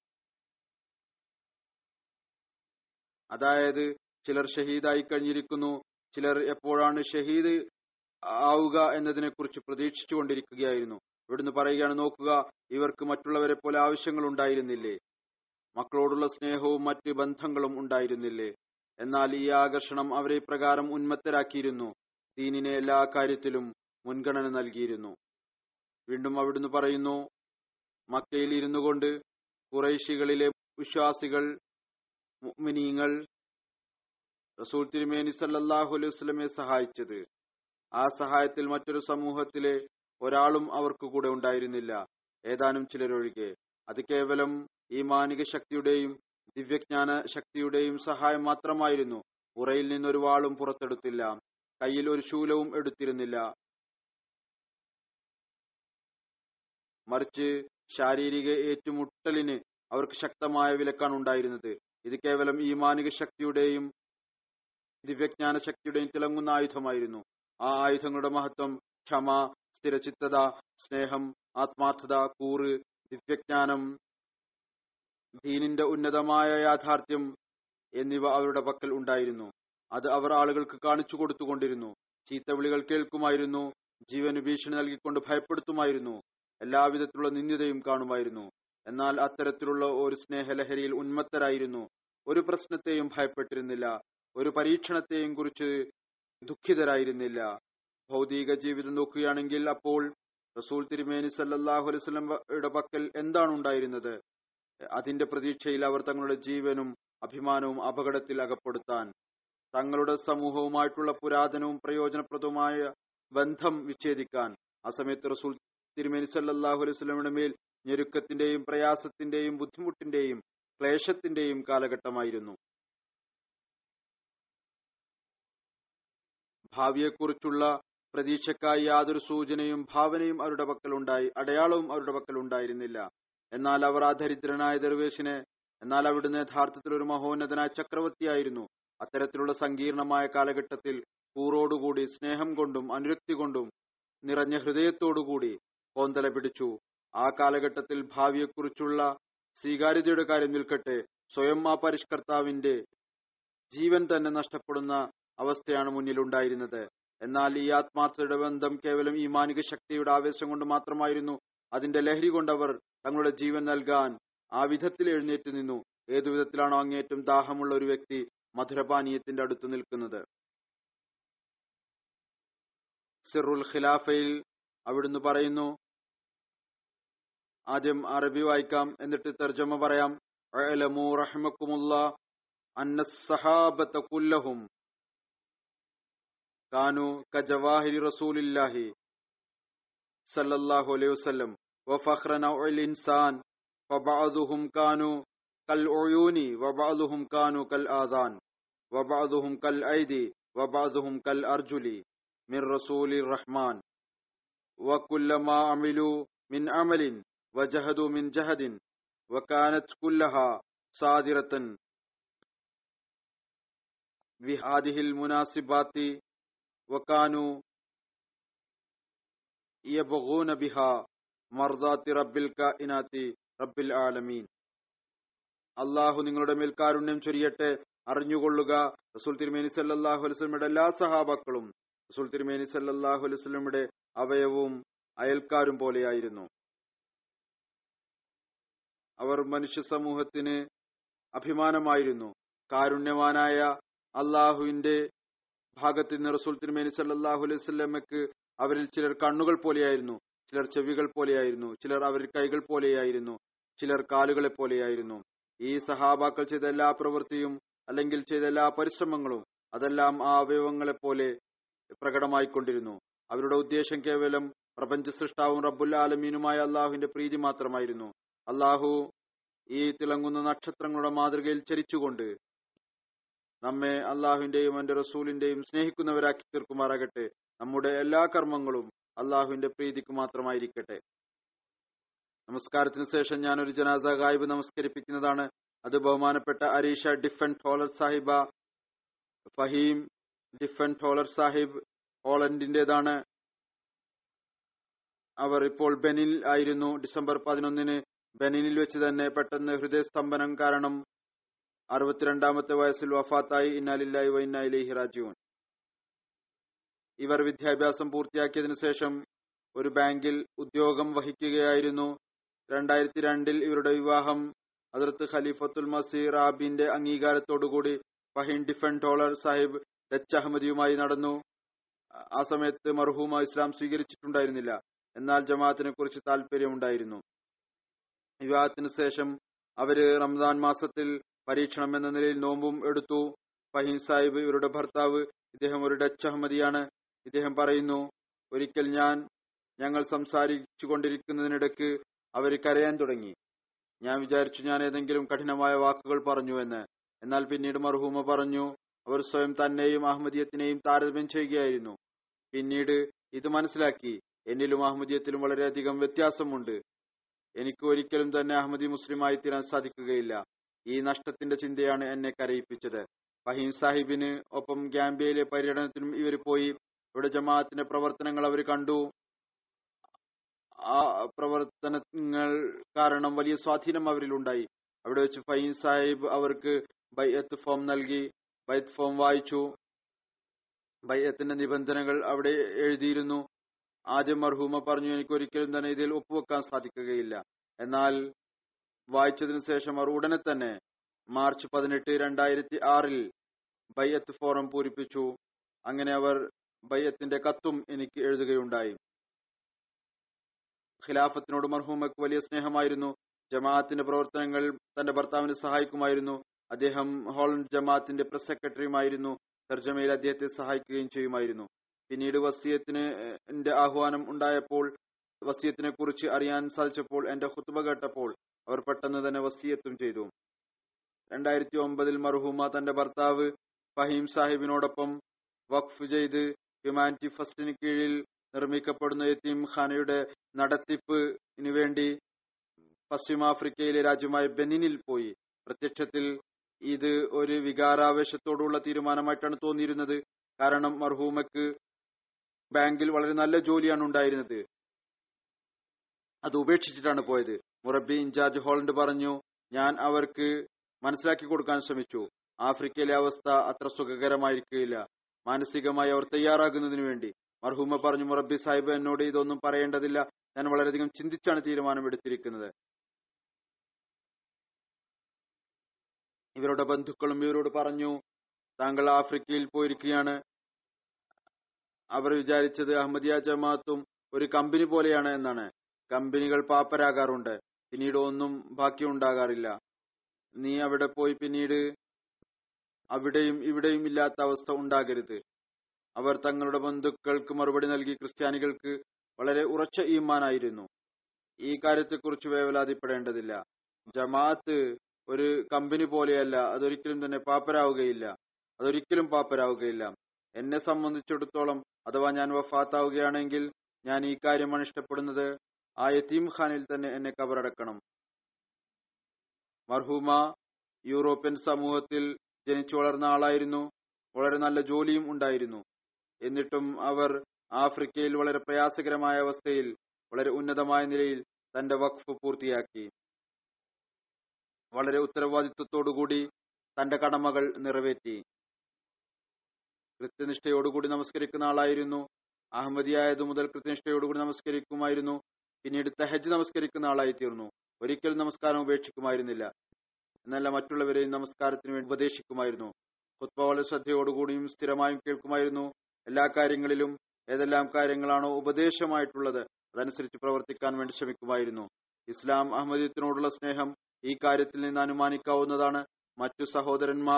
അതായത് ചിലർ ഷഹീദായി കഴിഞ്ഞിരിക്കുന്നു ചിലർ എപ്പോഴാണ് ഷഹീദ് ആവുക എന്നതിനെ കുറിച്ച് പ്രതീക്ഷിച്ചുകൊണ്ടിരിക്കുകയായിരുന്നു ഇവിടുന്ന് പറയുകയാണ് നോക്കുക ഇവർക്ക് മറ്റുള്ളവരെ പോലെ ആവശ്യങ്ങൾ ഉണ്ടായിരുന്നില്ലേ മക്കളോടുള്ള സ്നേഹവും മറ്റ് ബന്ധങ്ങളും ഉണ്ടായിരുന്നില്ലേ എന്നാൽ ഈ ആകർഷണം അവരെ പ്രകാരം ഉന്മത്തരാക്കിയിരുന്നു ദീനിനെ എല്ലാ കാര്യത്തിലും മുൻഗണന നൽകിയിരുന്നു വീണ്ടും അവിടുന്ന് പറയുന്നു മക്കയിൽ ഇരുന്നു കൊണ്ട് കുറൈശികളിലെ വിശ്വാസികൾ മുഅ്മിനീങ്ങൾ റസൂൽ തിരുമേനി സല്ലല്ലാഹു അലൈഹി വസല്ലമയെ സഹായിച്ചത് ആ സഹായത്തിൽ മറ്റൊരു സമൂഹത്തിലെ ഒരാളും അവർക്ക് കൂടെ ഉണ്ടായിരുന്നില്ല ഏതാനും ചിലരൊഴികെ അത് കേവലം ഈ മാനിക ശക്തിയുടെയും ദിവ്യജ്ഞാന ശക്തിയുടെയും സഹായം മാത്രമായിരുന്നു ഉറയിൽ നിന്നൊരു വാളും പുറത്തെടുത്തില്ല കയ്യിൽ ഒരു ശൂലവും എടുത്തിരുന്നില്ല മറിച്ച് ശാരീരിക ഏറ്റുമുട്ടലിന് അവർക്ക് ശക്തമായ വിലക്കാണ് ഉണ്ടായിരുന്നത് ഇത് കേവലം ഈ മാനിക ശക്തിയുടെയും ദിവ്യജ്ഞാന ശക്തിയുടെയും തിളങ്ങുന്ന ആയുധമായിരുന്നു ആ ആയുധങ്ങളുടെ മഹത്വം ക്ഷമ സ്ഥിരചിത്തത സ്നേഹം ആത്മാർത്ഥത കൂറ് ദിവ്യജ്ഞാനം ദീനിന്റെ ഉന്നതമായ യാഥാർത്ഥ്യം എന്നിവ അവരുടെ പക്കൽ ഉണ്ടായിരുന്നു അത് അവർ ആളുകൾക്ക് കാണിച്ചു കൊടുത്തുകൊണ്ടിരുന്നു ചീത്തവിളികൾ കേൾക്കുമായിരുന്നു ജീവന് ഭീഷണി നൽകിക്കൊണ്ട് ഭയപ്പെടുത്തുമായിരുന്നു എല്ലാവിധത്തിലുള്ള നിന്ദ്യതയും കാണുമായിരുന്നു എന്നാൽ അത്തരത്തിലുള്ള ഒരു സ്നേഹലഹരിയിൽ ഉന്മത്തരായിരുന്നു ഒരു പ്രശ്നത്തെയും ഭയപ്പെട്ടിരുന്നില്ല ഒരു പരീക്ഷണത്തെയും കുറിച്ച് ദുഃഖിതരായിരുന്നില്ല ഭൗതിക ജീവിതം നോക്കുകയാണെങ്കിൽ അപ്പോൾ റസൂൽ തിരുമേനി സല്ലല്ലാഹു അലൈഹി വസല്ലമയുടെ പക്കൽ എന്താണ് ഉണ്ടായിരുന്നത് അതിന്റെ പ്രതീക്ഷയിൽ അവർ തങ്ങളുടെ ജീവനും അഭിമാനവും അപകടത്തിൽ അകപ്പെടുത്താൻ തങ്ങളുടെ സമൂഹവുമായിട്ടുള്ള പുരാതനവും പ്രയോജനപ്രദവുമായ ബന്ധം വിച്ഛേദിക്കാൻ ആ സമയത്ത് റസൂൽ തിരുമേനി സല്ലല്ലാഹു അലൈഹി വസല്ലമയുടെ മേൽ ഞെരുക്കത്തിന്റെയും പ്രയാസത്തിന്റെയും ബുദ്ധിമുട്ടിന്റെയും ക്ലേശത്തിന്റെയും കാലഘട്ടമായിരുന്നു ഭാവിയെക്കുറിച്ചുള്ള പ്രതീക്ഷക്കായി യാതൊരു സൂചനയും ഭാവനയും അവരുടെ പക്കലുണ്ടായി അടയാളവും അവരുടെ പക്കലുണ്ടായിരുന്നില്ല എന്നാൽ അവർ ആ ദരിദ്രനായ ദർവേശിനെ എന്നാൽ അവിടുന്ന് യഥാർത്ഥത്തിൽ ഒരു മഹോന്നതനായ ചക്രവർത്തിയായിരുന്നു അത്തരത്തിലുള്ള സങ്കീർണമായ കാലഘട്ടത്തിൽ കൂറോടുകൂടി സ്നേഹം കൊണ്ടും അനുരക്തി കൊണ്ടും നിറഞ്ഞ ഹൃദയത്തോടുകൂടി കോന്തല പിടിച്ചു ആ കാലഘട്ടത്തിൽ ഭാവിയെക്കുറിച്ചുള്ള സ്വീകാര്യതയുടെ കാര്യം നിൽക്കട്ടെ സ്വയം ആ പരിഷ്കർത്താവിന്റെ ജീവൻ തന്നെ നഷ്ടപ്പെടുന്ന അവസ്ഥയാണ് മുന്നിലുണ്ടായിരുന്നത് എന്നാൽ ഈ ആത്മാർത്ഥതയുടെ ബന്ധം കേവലം ഈ മാനിക ശക്തിയുടെ ആവേശം കൊണ്ട് മാത്രമായിരുന്നു അതിന്റെ ലഹരി കൊണ്ടവർ തങ്ങളുടെ ജീവൻ നൽകാൻ ആ വിധത്തിൽ എഴുന്നേറ്റ് നിന്നു ഏതു വിധത്തിലാണോ അങ്ങേറ്റം ദാഹമുള്ള ഒരു വ്യക്തി മധുരപാനീയത്തിന്റെ അടുത്ത് നിൽക്കുന്നത് സിറുൽ ഖിലാഫയിൽ അവിടുന്ന് പറയുന്നു ആദ്യം അറബി വായിക്കാം എന്നിട്ട് തർജ്ജമ പറയാം അഅലമു റഹിമക്കുമുള്ള അന്ന സഹാബത്ത കുല്ലഹും കാനു കജവാഹിരി റസൂലില്ലാഹി സല്ലല്ലാഹു അലൈഹി വസല്ലം وفخر نوع الإنسان فبعضهم كانوا كالعيون وبعضهم كانوا كالآذان وبعضهم كالأيدي وبعضهم كالأرجل من رسول الرحمن وكلما عملوا من عمل وجهدوا من جهد وكانت كلها صادرة بهذه المناسبات وكانوا يبغون بها മർദാത്തി റബ്ബിൽ കാഇനാത്തി റബ്ബിൽ ആലമീൻ അള്ളാഹു നിങ്ങളുടെ മേൽ കാരുണ്യം ചൊരിയട്ടെ അറിഞ്ഞുകൊള്ളുക റസൂൽ തിരുമേനി സല്ലല്ലാഹു അലൈഹി വസല്ലമയുടെ എല്ലാ സഹാബക്കളും റസൂൽ തിരുമേനി സല്ലല്ലാഹു അലൈഹി വസല്ലമയുടെ അവയവും അയൽക്കാരും പോലെയായിരുന്നു അവർ മനുഷ്യ സമൂഹത്തിന് അഭിമാനമായിരുന്നു കാരുണ്യവാനായ അള്ളാഹുവിന്റെ ഭാഗത്ത് നിന്ന് റസൂൽ തിരുമേനി സല്ലല്ലാഹു അലൈഹി വസല്ലമക്ക് അവരിൽ ചിലർ കണ്ണുകൾ പോലെയായിരുന്നു ചിലർ ചെവികൾ പോലെയായിരുന്നു ചിലർ അവരിൽ കൈകൾ പോലെയായിരുന്നു ചിലർ കാലുകളെ പോലെയായിരുന്നു ഈ സഹാബാക്കൾ ചെയ്ത എല്ലാ പ്രവൃത്തിയും അല്ലെങ്കിൽ ചെയ്ത എല്ലാ പരിശ്രമങ്ങളും അതെല്ലാം ആ അവയവങ്ങളെ പോലെ പ്രകടമായിക്കൊണ്ടിരുന്നു അവരുടെ ഉദ്ദേശം കേവലം പ്രപഞ്ച സൃഷ്ടാവും റബ്ബുൽ ആലമീനുമായ അള്ളാഹുവിന്റെ പ്രീതി മാത്രമായിരുന്നു അള്ളാഹു ഈ തിളങ്ങുന്ന നക്ഷത്രങ്ങളുടെ മാതൃകയിൽ ചരിച്ചുകൊണ്ട് നമ്മെ അള്ളാഹുവിന്റെയും എന്റെ റസൂലിന്റെയും സ്നേഹിക്കുന്നവരാക്കി തീർക്കുമാറാകട്ടെ നമ്മുടെ എല്ലാ കർമ്മങ്ങളും അള്ളാഹുവിന്റെ പ്രീതിക്ക് മാത്രമായിരിക്കട്ടെ നമസ്കാരത്തിന് ശേഷം ഞാൻ ഒരു ജനാസ ഗായിബ് നമസ്കരിപ്പിക്കുന്നതാണ് അത് ബഹുമാനപ്പെട്ട അരീഷ ഡിഫൻ ടോളർ സാഹിബ ഫഹീം ഡിഫൻ ടോളർ സാഹിബ് ഹോളണ്ടിന്റേതാണ് അവർ ഇപ്പോൾ ബെനിൽ ആയിരുന്നു ഡിസംബർ പതിനൊന്നിന് ബെനിനിൽ വെച്ച് തന്നെ പെട്ടെന്ന് ഹൃദയസ്തംഭനം കാരണം അറുപത്തിരണ്ടാമത്തെ വയസ്സിൽ വഫാത്തായി ഇന്നാലില്ലായി വൈന്നായിലേഹി റാജീവൻ ഇവർ വിദ്യാഭ്യാസം പൂർത്തിയാക്കിയതിനു ശേഷം ഒരു ബാങ്കിൽ ഉദ്യോഗം വഹിക്കുകയായിരുന്നു രണ്ടായിരത്തി രണ്ടിൽ ഇവരുടെ വിവാഹം അതിർത്ത് ഖലീഫത്തുൽ മസീർ ആബിന്റെ അംഗീകാരത്തോടുകൂടി ഫഹീൻ ഡിഫൻഡോളർ സാഹിബ് ഡച്ച് അഹമ്മദിയുമായി നടന്നു ആ സമയത്ത് മർഹൂമ ഇസ്ലാം സ്വീകരിച്ചിട്ടുണ്ടായിരുന്നില്ല എന്നാൽ ജമാഅത്തിനെ കുറിച്ച് താല്പര്യമുണ്ടായിരുന്നു വിവാഹത്തിന് ശേഷം അവര് റംസാൻ മാസത്തിൽ പരീക്ഷണം എന്ന നിലയിൽ നോമ്പും എടുത്തു ഫഹീം സാഹിബ് ഇവരുടെ ഭർത്താവ് ഇദ്ദേഹം ഒരു ഡച്ച് അഹമ്മദിയാണ് ഇദ്ദേഹം പറയുന്നു ഒരിക്കൽ ഞാൻ ഞങ്ങൾ സംസാരിച്ചു കൊണ്ടിരിക്കുന്നതിനിടയ്ക്ക് അവർ കരയാൻ തുടങ്ങി ഞാൻ വിചാരിച്ചു ഞാൻ ഏതെങ്കിലും കഠിനമായ വാക്കുകൾ പറഞ്ഞു എന്ന് എന്നാൽ പിന്നീട് മർഹൂമ പറഞ്ഞു അവർ സ്വയം തന്നെയും അഹമ്മദിയത്തിനെയും താരതമ്യം ചെയ്യുകയായിരുന്നു പിന്നീട് ഇത് മനസ്സിലാക്കി എന്നിലും അഹമ്മദിയത്തിലും വളരെയധികം വ്യത്യാസമുണ്ട് എനിക്ക് ഒരിക്കലും തന്നെ അഹമ്മദി മുസ്ലിമായി തീരാൻ സാധിക്കുകയില്ല ഈ നഷ്ടത്തിന്റെ ചിന്തയാണ് എന്നെ കരയിപ്പിച്ചത് ഫഹീം സാഹിബിന് ഒപ്പം ഗാംബിയയിലെ പര്യടനത്തിനും ഇവർ പോയി ഇവിടെ ജമാഅത്തിന്റെ പ്രവർത്തനങ്ങൾ അവർ കണ്ടു ആ പ്രവർത്തനങ്ങൾ കാരണം വലിയ സ്വാധീനം അവരിൽ ഉണ്ടായി അവിടെ വെച്ച് ഫഹീം സാഹിബ് അവർക്ക് ബൈഅത്ത് ഫോം നൽകി ബൈത്ത് ഫോം വായിച്ചു ബൈഅത്തിന്റെ നിബന്ധനകൾ അവിടെ എഴുതിയിരുന്നു ആദ്യം മർഹൂമ പറഞ്ഞു എനിക്ക് ഒരിക്കലും തന്നെ ഇതിൽ ഒപ്പുവെക്കാൻ സാധിക്കുകയില്ല എന്നാൽ വായിച്ചതിനു ശേഷം അവർ ഉടനെ തന്നെ മാർച്ച് പതിനെട്ട് രണ്ടായിരത്തി ആറിൽ ബയ്യത്ത് ഫോറം പൂരിപ്പിച്ചു അങ്ങനെ അവർ ബയ്യത്തിന്റെ കത്തും എനിക്ക് എഴുതുകയുണ്ടായി ഖിലാഫത്തിനോട് മർഹൂമക്ക് വലിയ സ്നേഹമായിരുന്നു ജമാഅത്തിന്റെ പ്രവർത്തനങ്ങൾ തന്റെ ഭർത്താവിനെ സഹായിക്കുമായിരുന്നു അദ്ദേഹം ഹോളണ്ട് ജമാഅത്തിന്റെ പ്രസ് സെക്രട്ടറിയുമായിരുന്നു തർജ്ജമയിൽ അദ്ദേഹത്തെ സഹായിക്കുകയും ചെയ്യുമായിരുന്നു പിന്നീട് വസീയത്തിന് എന്റെ ആഹ്വാനം ഉണ്ടായപ്പോൾ വസീയത്തിനെ കുറിച്ച് അറിയാൻ സാധിച്ചപ്പോൾ എന്റെ ഹുത്തുബ കേട്ടപ്പോൾ അവർ പെട്ടെന്ന് തന്നെ വസീയത്തും ചെയ്തു രണ്ടായിരത്തി ഒമ്പതിൽ മർഹൂമ തന്റെ ഭർത്താവ് ഫഹീം സാഹിബിനോടൊപ്പം വഖഫ് ചെയ്ത് ഹ്യൂമാനിറ്റി ഫസ്റ്റിന് കീഴിൽ നിർമ്മിക്കപ്പെടുന്ന യത്തീം ഖാനയുടെ നടത്തിപ്പിന് വേണ്ടി പശ്ചിമാഫ്രിക്കയിലെ രാജ്യമായ ബെനിനിൽ പോയി പ്രത്യക്ഷത്തിൽ ഇത് ഒരു വികാരാവേശത്തോടുള്ള തീരുമാനമായിട്ടാണ് തോന്നിയിരുന്നത് കാരണം മർഹൂമക്ക് ബാങ്കിൽ വളരെ നല്ല ജോലിയാണ് ഉണ്ടായിരുന്നത് അത് ഉപേക്ഷിച്ചിട്ടാണ് പോയത് മുറബി ഇൻചാർജ് ഹോളണ്ട് പറഞ്ഞു ഞാൻ അവർക്ക് മനസ്സിലാക്കി കൊടുക്കാൻ ശ്രമിച്ചു ആഫ്രിക്കയിലെ അവസ്ഥ അത്ര സുഖകരമായിരിക്കില്ല മാനസികമായി അവർ തയ്യാറാകുന്നതിന് വേണ്ടി മർഹൂമ പറഞ്ഞു മുറബി സാഹിബ് എന്നോട് ഇതൊന്നും പറയേണ്ടതില്ല ഞാൻ വളരെയധികം ചിന്തിച്ചാണ് തീരുമാനമെടുത്തിരിക്കുന്നത് ഇവരുടെ ബന്ധുക്കളും ഇവരോട് പറഞ്ഞു താങ്കൾ ആഫ്രിക്കയിൽ പോയിരിക്കുകയാണ് അവർ വിചാരിച്ചത് അഹമ്മദിയ ജമാഅത്തും ഒരു കമ്പനി പോലെയാണ് എന്നാണ് കമ്പനികൾ പാപ്പരാകാറുണ്ട് പിന്നീട് ഒന്നും ബാക്കി ഉണ്ടാകാറില്ല നീ അവിടെ പോയി പിന്നീട് അവിടെയും ഇവിടെയും ഇല്ലാത്ത അവസ്ഥ ഉണ്ടാകരുത് അവർ തങ്ങളുടെ ബന്ധുക്കൾക്ക് മറുപടി നൽകി ക്രിസ്ത്യാനികൾക്ക് വളരെ ഉറച്ച ഈമാനായിരുന്നു ഈ കാര്യത്തെക്കുറിച്ച് വേവലാതിപ്പെടേണ്ടതില്ല ജമാഅത്ത് ഒരു കമ്പനി പോലെയല്ല അതൊരിക്കലും തന്നെ പാപ്പരാവുകയില്ല അതൊരിക്കലും പാപ്പരാവുകയില്ല എന്നെ സംബന്ധിച്ചിടത്തോളം അഥവാ ഞാൻ വഫാത്താവുകയാണെങ്കിൽ ഞാൻ ഈ കാര്യമാണ് ഇഷ്ടപ്പെടുന്നത് ആ യത്തീം ഖാനിൽ തന്നെ എന്നെ കബറടക്കണം മർഹൂമ യൂറോപ്യൻ സമൂഹത്തിൽ ജനിച്ചു വളർന്ന ആളായിരുന്നു വളരെ നല്ല ജോലിയും ഉണ്ടായിരുന്നു എന്നിട്ടും അവർ ആഫ്രിക്കയിൽ വളരെ പ്രയാസകരമായ അവസ്ഥയിൽ വളരെ ഉന്നതമായ നിലയിൽ തന്റെ വഖഫ് പൂർത്തിയാക്കി വളരെ ഉത്തരവാദിത്വത്തോടുകൂടി തന്റെ കടമകൾ നിറവേറ്റി കൃത്യനിഷ്ഠയോടുകൂടി നമസ്കരിക്കുന്ന ആളായിരുന്നു അഹമ്മദിയായതു മുതൽ കൃത്യനിഷ്ഠയോടുകൂടി നമസ്കരിക്കുമായിരുന്നു പിന്നീട് തെഹജ് നമസ്കരിക്കുന്ന ആളായി തീർന്നു ഒരിക്കലും നമസ്കാരം ഉപേക്ഷിക്കുമായിരുന്നില്ല എന്നല്ല മറ്റുള്ളവരെയും നമസ്കാരത്തിന് വേണ്ടി ഉപദേശിക്കുമായിരുന്നു ഖുത്ബ വളരെ ശ്രദ്ധയോടുകൂടിയും സ്ഥിരമായും കേൾക്കുമായിരുന്നു എല്ലാ കാര്യങ്ങളിലും ഏതെല്ലാം കാര്യങ്ങളാണോ ഉപദേശമായിട്ടുള്ളത് അതനുസരിച്ച് പ്രവർത്തിക്കാൻ വേണ്ടി ശ്രമിക്കുമായിരുന്നു ഇസ്ലാം അഹമ്മദീയത്തിനോടുള്ള സ്നേഹം ഈ കാര്യത്തിൽ നിന്ന് അനുമാനിക്കാവുന്നതാണ് മറ്റു സഹോദരന്മാർ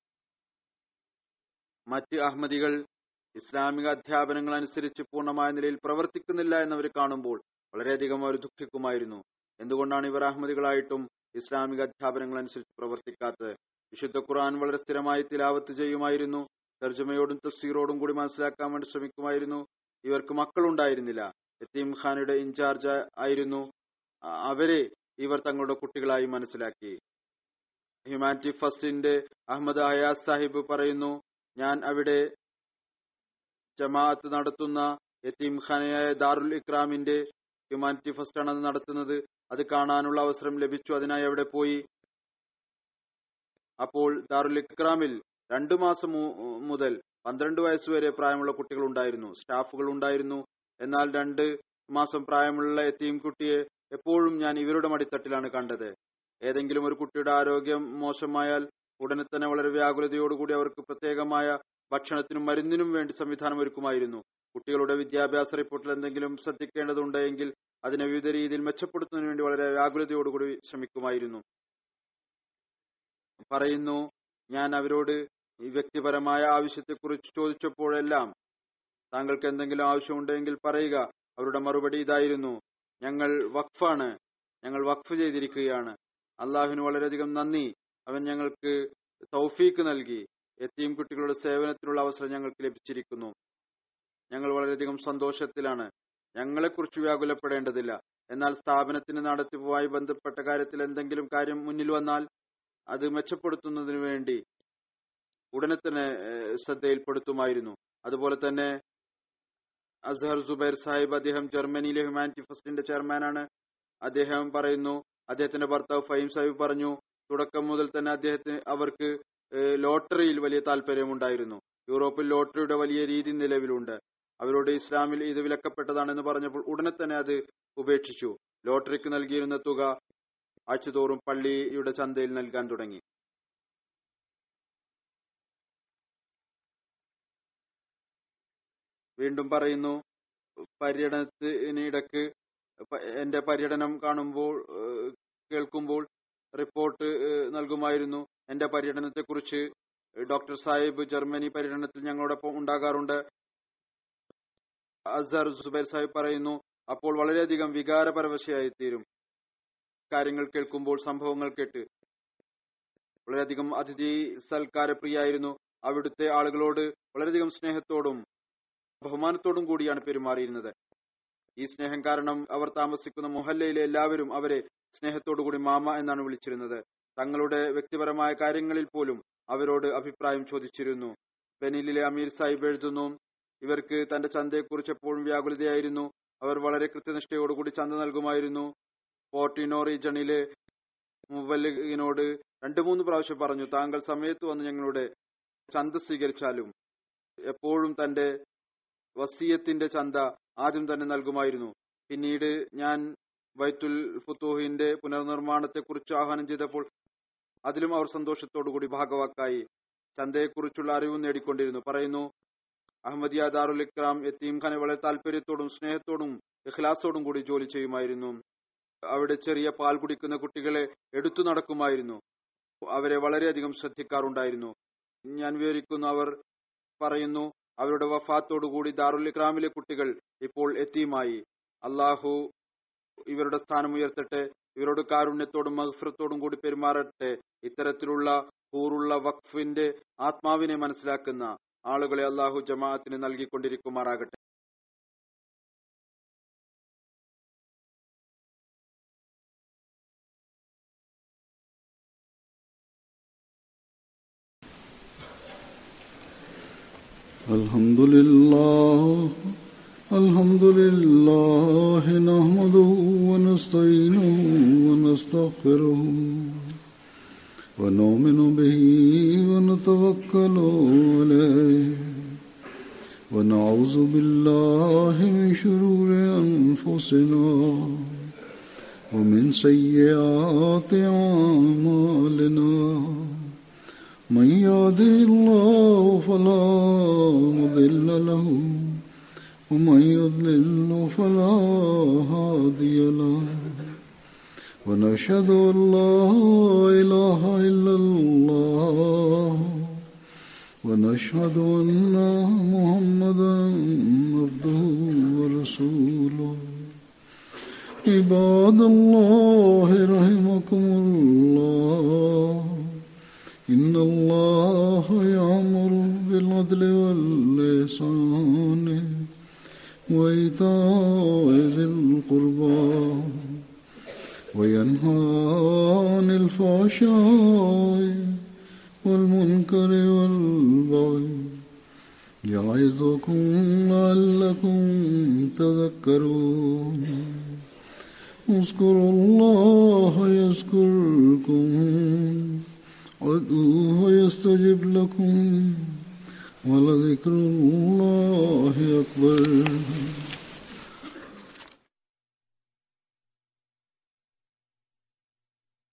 മറ്റ് അഹമ്മദികൾ ഇസ്ലാമിക അധ്യാപനങ്ങൾ അനുസരിച്ച് പൂർണ്ണമായ നിലയിൽ പ്രവർത്തിക്കുന്നില്ല എന്നവർ കാണുമ്പോൾ വളരെയധികം അവർ ദുഃഖിക്കുമായിരുന്നു എന്തുകൊണ്ടാണ് ഇവർ അഹമ്മദികളായിട്ടും ഇസ്ലാമിക അധ്യാപനങ്ങൾ അനുസരിച്ച് പ്രവർത്തിക്കാത്തത് വിശുദ്ധ ഖുർആൻ വളരെ സ്ഥിരമായി തിലാവത്ത് ചെയ്യുമായിരുന്നു തർജ്ജമയോടും തഫ്സീറോടും കൂടി മനസ്സിലാക്കാൻ വേണ്ടി ശ്രമിക്കുമായിരുന്നു ഇവർക്ക് മക്കളുണ്ടായിരുന്നില്ല യത്തീം ഖാനയുടെ ഇൻചാർജ് ആയിരുന്നു അവരെ ഇവർ തങ്ങളുടെ കുട്ടികളായി മനസ്സിലാക്കി ഹ്യൂമാനിറ്റി ഫസ്റ്റിന്റെ അഹമ്മദ് ഹയാസ് സാഹിബ് പറയുന്നു ഞാൻ അവിടെ ജമാഅത്ത് നടത്തുന്ന യത്തീം ഖാനയായ ദാറുൽ ഇക്രാമിന്റെ ഹ്യൂമാനിറ്റി ഫസ്റ്റ് ആണ് അത് നടത്തുന്നത് അത് കാണാനുള്ള അവസരം ലഭിച്ചു അതിനായി അവിടെ പോയി അപ്പോൾ ദാറുൽ ഇക്രാമിൽ രണ്ടു മാസം മുതൽ പന്ത്രണ്ട് വയസ്സുവരെ പ്രായമുള്ള കുട്ടികൾ ഉണ്ടായിരുന്നു സ്റ്റാഫുകൾ ഉണ്ടായിരുന്നു എന്നാൽ രണ്ട് മാസം പ്രായമുള്ള എത്തിയും കുട്ടിയെ എപ്പോഴും ഞാൻ ഇവരുടെ മടിത്തട്ടിലാണ് കണ്ടത് ഏതെങ്കിലും ഒരു കുട്ടിയുടെ ആരോഗ്യം മോശമായാൽ ഉടനെ തന്നെ വളരെ വ്യാകുലതയോടുകൂടി അവർക്ക് പ്രത്യേകമായ ഭക്ഷണത്തിനും മരുന്നിനും വേണ്ടി സംവിധാനം ഒരുക്കുമായിരുന്നു കുട്ടികളുടെ വിദ്യാഭ്യാസ റിപ്പോർട്ടിൽ എന്തെങ്കിലും ശ്രദ്ധിക്കേണ്ടതുണ്ടെങ്കിൽ അതിനെ വിവിധ രീതിയിൽ മെച്ചപ്പെടുത്തുന്നതിന് വേണ്ടി വളരെ വ്യാകുലതയോടുകൂടി ശ്രമിക്കുമായിരുന്നു പറയുന്നു ഞാൻ അവരോട് ഈ വ്യക്തിപരമായ ആവശ്യത്തെക്കുറിച്ച് ചോദിച്ചപ്പോഴെല്ലാം താങ്കൾക്ക് എന്തെങ്കിലും ആവശ്യമുണ്ടെങ്കിൽ പറയുക അവരുടെ മറുപടി ഇതായിരുന്നു ഞങ്ങൾ വഖഫാണ് ഞങ്ങൾ വഖഫ് ചെയ്തിരിക്കുകയാണ് അള്ളാഹുവിന് വളരെയധികം നന്ദി അവൻ ഞങ്ങൾക്ക് തൗഫീക്ക് നൽകി എത്തിയും കുട്ടികളുടെ സേവനത്തിനുള്ള അവസരം ഞങ്ങൾക്ക് ലഭിച്ചിരിക്കുന്നു ഞങ്ങൾ വളരെയധികം സന്തോഷത്തിലാണ് ഞങ്ങളെക്കുറിച്ച് വ്യാകുലപ്പെടേണ്ടതില്ല എന്നാൽ സ്ഥാപനത്തിന്റെ നടത്തിപ്പുമായി ബന്ധപ്പെട്ട കാര്യത്തിൽ എന്തെങ്കിലും കാര്യം മുന്നിൽ വന്നാൽ അത് മെച്ചപ്പെടുത്തുന്നതിന് വേണ്ടി ഉടനെ തന്നെ ഏഹ്, ശ്രദ്ധയിൽപ്പെടുത്തുമായിരുന്നു അതുപോലെ തന്നെ അസ്ഹർ സുബൈർ സാഹിബ് അദ്ദേഹം ജർമ്മനിയിലെ ഹ്യൂമാനിറ്റി ഫസ്റ്റിന്റെ ചെയർമാനാണ് അദ്ദേഹം പറയുന്നു അദ്ദേഹത്തിന്റെ ഭർത്താവ് ഫൈം സാഹിബ് പറഞ്ഞു തുടക്കം മുതൽ തന്നെ അദ്ദേഹത്തിന് അവർക്ക് ഏഹ്, ലോട്ടറിയിൽ വലിയ താല്പര്യമുണ്ടായിരുന്നു യൂറോപ്പിൽ ലോട്ടറിയുടെ വലിയ രീതി നിലവിലുണ്ട് അവരോട് ഇസ്ലാമിൽ ഇത് വിലക്കപ്പെട്ടതാണെന്ന് പറഞ്ഞപ്പോൾ ഉടനെ തന്നെ അത് ഉപേക്ഷിച്ചു ലോട്ടറിക്ക് നൽകിയിരുന്ന തുക ആഴ്ചതോറും പള്ളിയുടെ ചന്തയിൽ നൽകാൻ തുടങ്ങി വീണ്ടും പറയുന്നു പര്യടനത്തിനിടക്ക് പ- എന്റെ പര്യടനം കാണുമ്പോൾ ഏഹ്, കേൾക്കുമ്പോൾ റിപ്പോർട്ട് ഏഹ്, നൽകുമായിരുന്നു എന്റെ പര്യടനത്തെക്കുറിച്ച് ഡോക്ടർ സാഹിബ് ജർമ്മനി പര്യടനത്തിൽ ഞങ്ങളോടൊപ്പം ഉണ്ടാകാറുണ്ട് അസർ സുബൈർ സാഹിബ് പറയുന്നു അപ്പോൾ വളരെയധികം വികാരപരവശയായി തീരും കാര്യങ്ങൾ കേൾക്കുമ്പോൾ സംഭവങ്ങൾ കേട്ട് വളരെയധികം അതിഥി സൽക്കാരപ്രിയായിരുന്നു അവിടുത്തെ ആളുകളോട് വളരെയധികം സ്നേഹത്തോടും ബഹുമാനത്തോടും കൂടിയാണ് പെരുമാറിയിരുന്നത് ഈ സ്നേഹം കാരണം അവർ താമസിക്കുന്ന മൊഹല്ലയിലെ എല്ലാവരും അവരെ സ്നേഹത്തോടുകൂടി മാമ എന്നാണ് വിളിച്ചിരുന്നത് തങ്ങളുടെ വ്യക്തിപരമായ കാര്യങ്ങളിൽ പോലും അവരോട് അഭിപ്രായം ചോദിച്ചിരുന്നു ബെനിലിലെ അമീർ സാഹിബ് എഴുതുന്നു ഇവർക്ക് തന്റെ ചന്തയെക്കുറിച്ച് എപ്പോഴും വ്യാകുലതയായിരുന്നു അവർ വളരെ കൃത്യനിഷ്ഠയോടുകൂടി ചന്ത നൽകുമായിരുന്നു പോർട്ടിനോ റീജണിലെ മുവല്ലിനോട് രണ്ടു മൂന്ന് പ്രാവശ്യം പറഞ്ഞു താങ്കൾ സമയത്ത് വന്ന് ഞങ്ങളുടെ ചന്ത സ്വീകരിച്ചാലും എപ്പോഴും തന്റെ വസീയത്തിന്റെ ചന്ത ആദ്യം തന്നെ നൽകുമായിരുന്നു പിന്നീട് ഞാൻ വൈത്തുൽ ഫുത്തൂഹിന്റെ പുനർനിർമ്മാണത്തെക്കുറിച്ച് ആഹ്വാനം ചെയ്തപ്പോൾ അതിലും അവർ സന്തോഷത്തോടുകൂടി ഭാഗവാക്കായി ചന്തയെക്കുറിച്ചുള്ള അറിവും നേടിക്കൊണ്ടിരുന്നു പറയുന്നു അഹമ്മദിയ ദാറുൽ ഇക്രാം യത്തീംഖാനെ വളരെ താല്പര്യത്തോടും സ്നേഹത്തോടും ഇഖ്ലാസോടും കൂടി ജോലി ചെയ്യുമായിരുന്നു അവിടെ ചെറിയ പാൽ കുടിക്കുന്ന കുട്ടികളെ എടുത്തു നടക്കുമായിരുന്നു അവരെ വളരെയധികം ശ്രദ്ധിക്കാറുണ്ടായിരുന്നു ഞാൻ വിവരിക്കുന്നു അവർ പറയുന്നു അവരുടെ വഫാത്തോടുകൂടി ദാറുൽ ഇക്രാമിലെ കുട്ടികൾ ഇപ്പോൾ എത്തിയുമായി അള്ളാഹു ഇവരുടെ സ്ഥാനം ഉയർത്തട്ടെ ഇവരോട് കാരുണ്യത്തോടും മഹഫ്രത്തോടും കൂടി പെരുമാറട്ടെ ഇത്തരത്തിലുള്ള കൂറുള്ള വഖഫിന്റെ ആത്മാവിനെ മനസ്സിലാക്കുന്ന ആളുകളെ അള്ളാഹു ജമാഅത്തിന് നൽകിക്കൊണ്ടിരിക്കുമാറാകട്ടെ الحمد لله الحمد لله نحمده ونستعينه ونستغفره ونؤمن به ونتوكل عليه ونعوذ بالله من شرور أنفسنا ومن سيئات أعمالنا من يهده الله فلا مضل له ومن يضلل فلا هادي له ونشهد ان لا اله الا الله ونشهد ان محمدا عبده ورسوله عباد الله رحمكم الله إن الله يأمر بالعدل واللسان وإيتاء ذي القربى وينهى عن الفحشاء والمنكر والبغي يعظكم لعلكم تذكرون اذكروا الله يذكركم وادعوه يستجب لكم ولذكر الله أكبر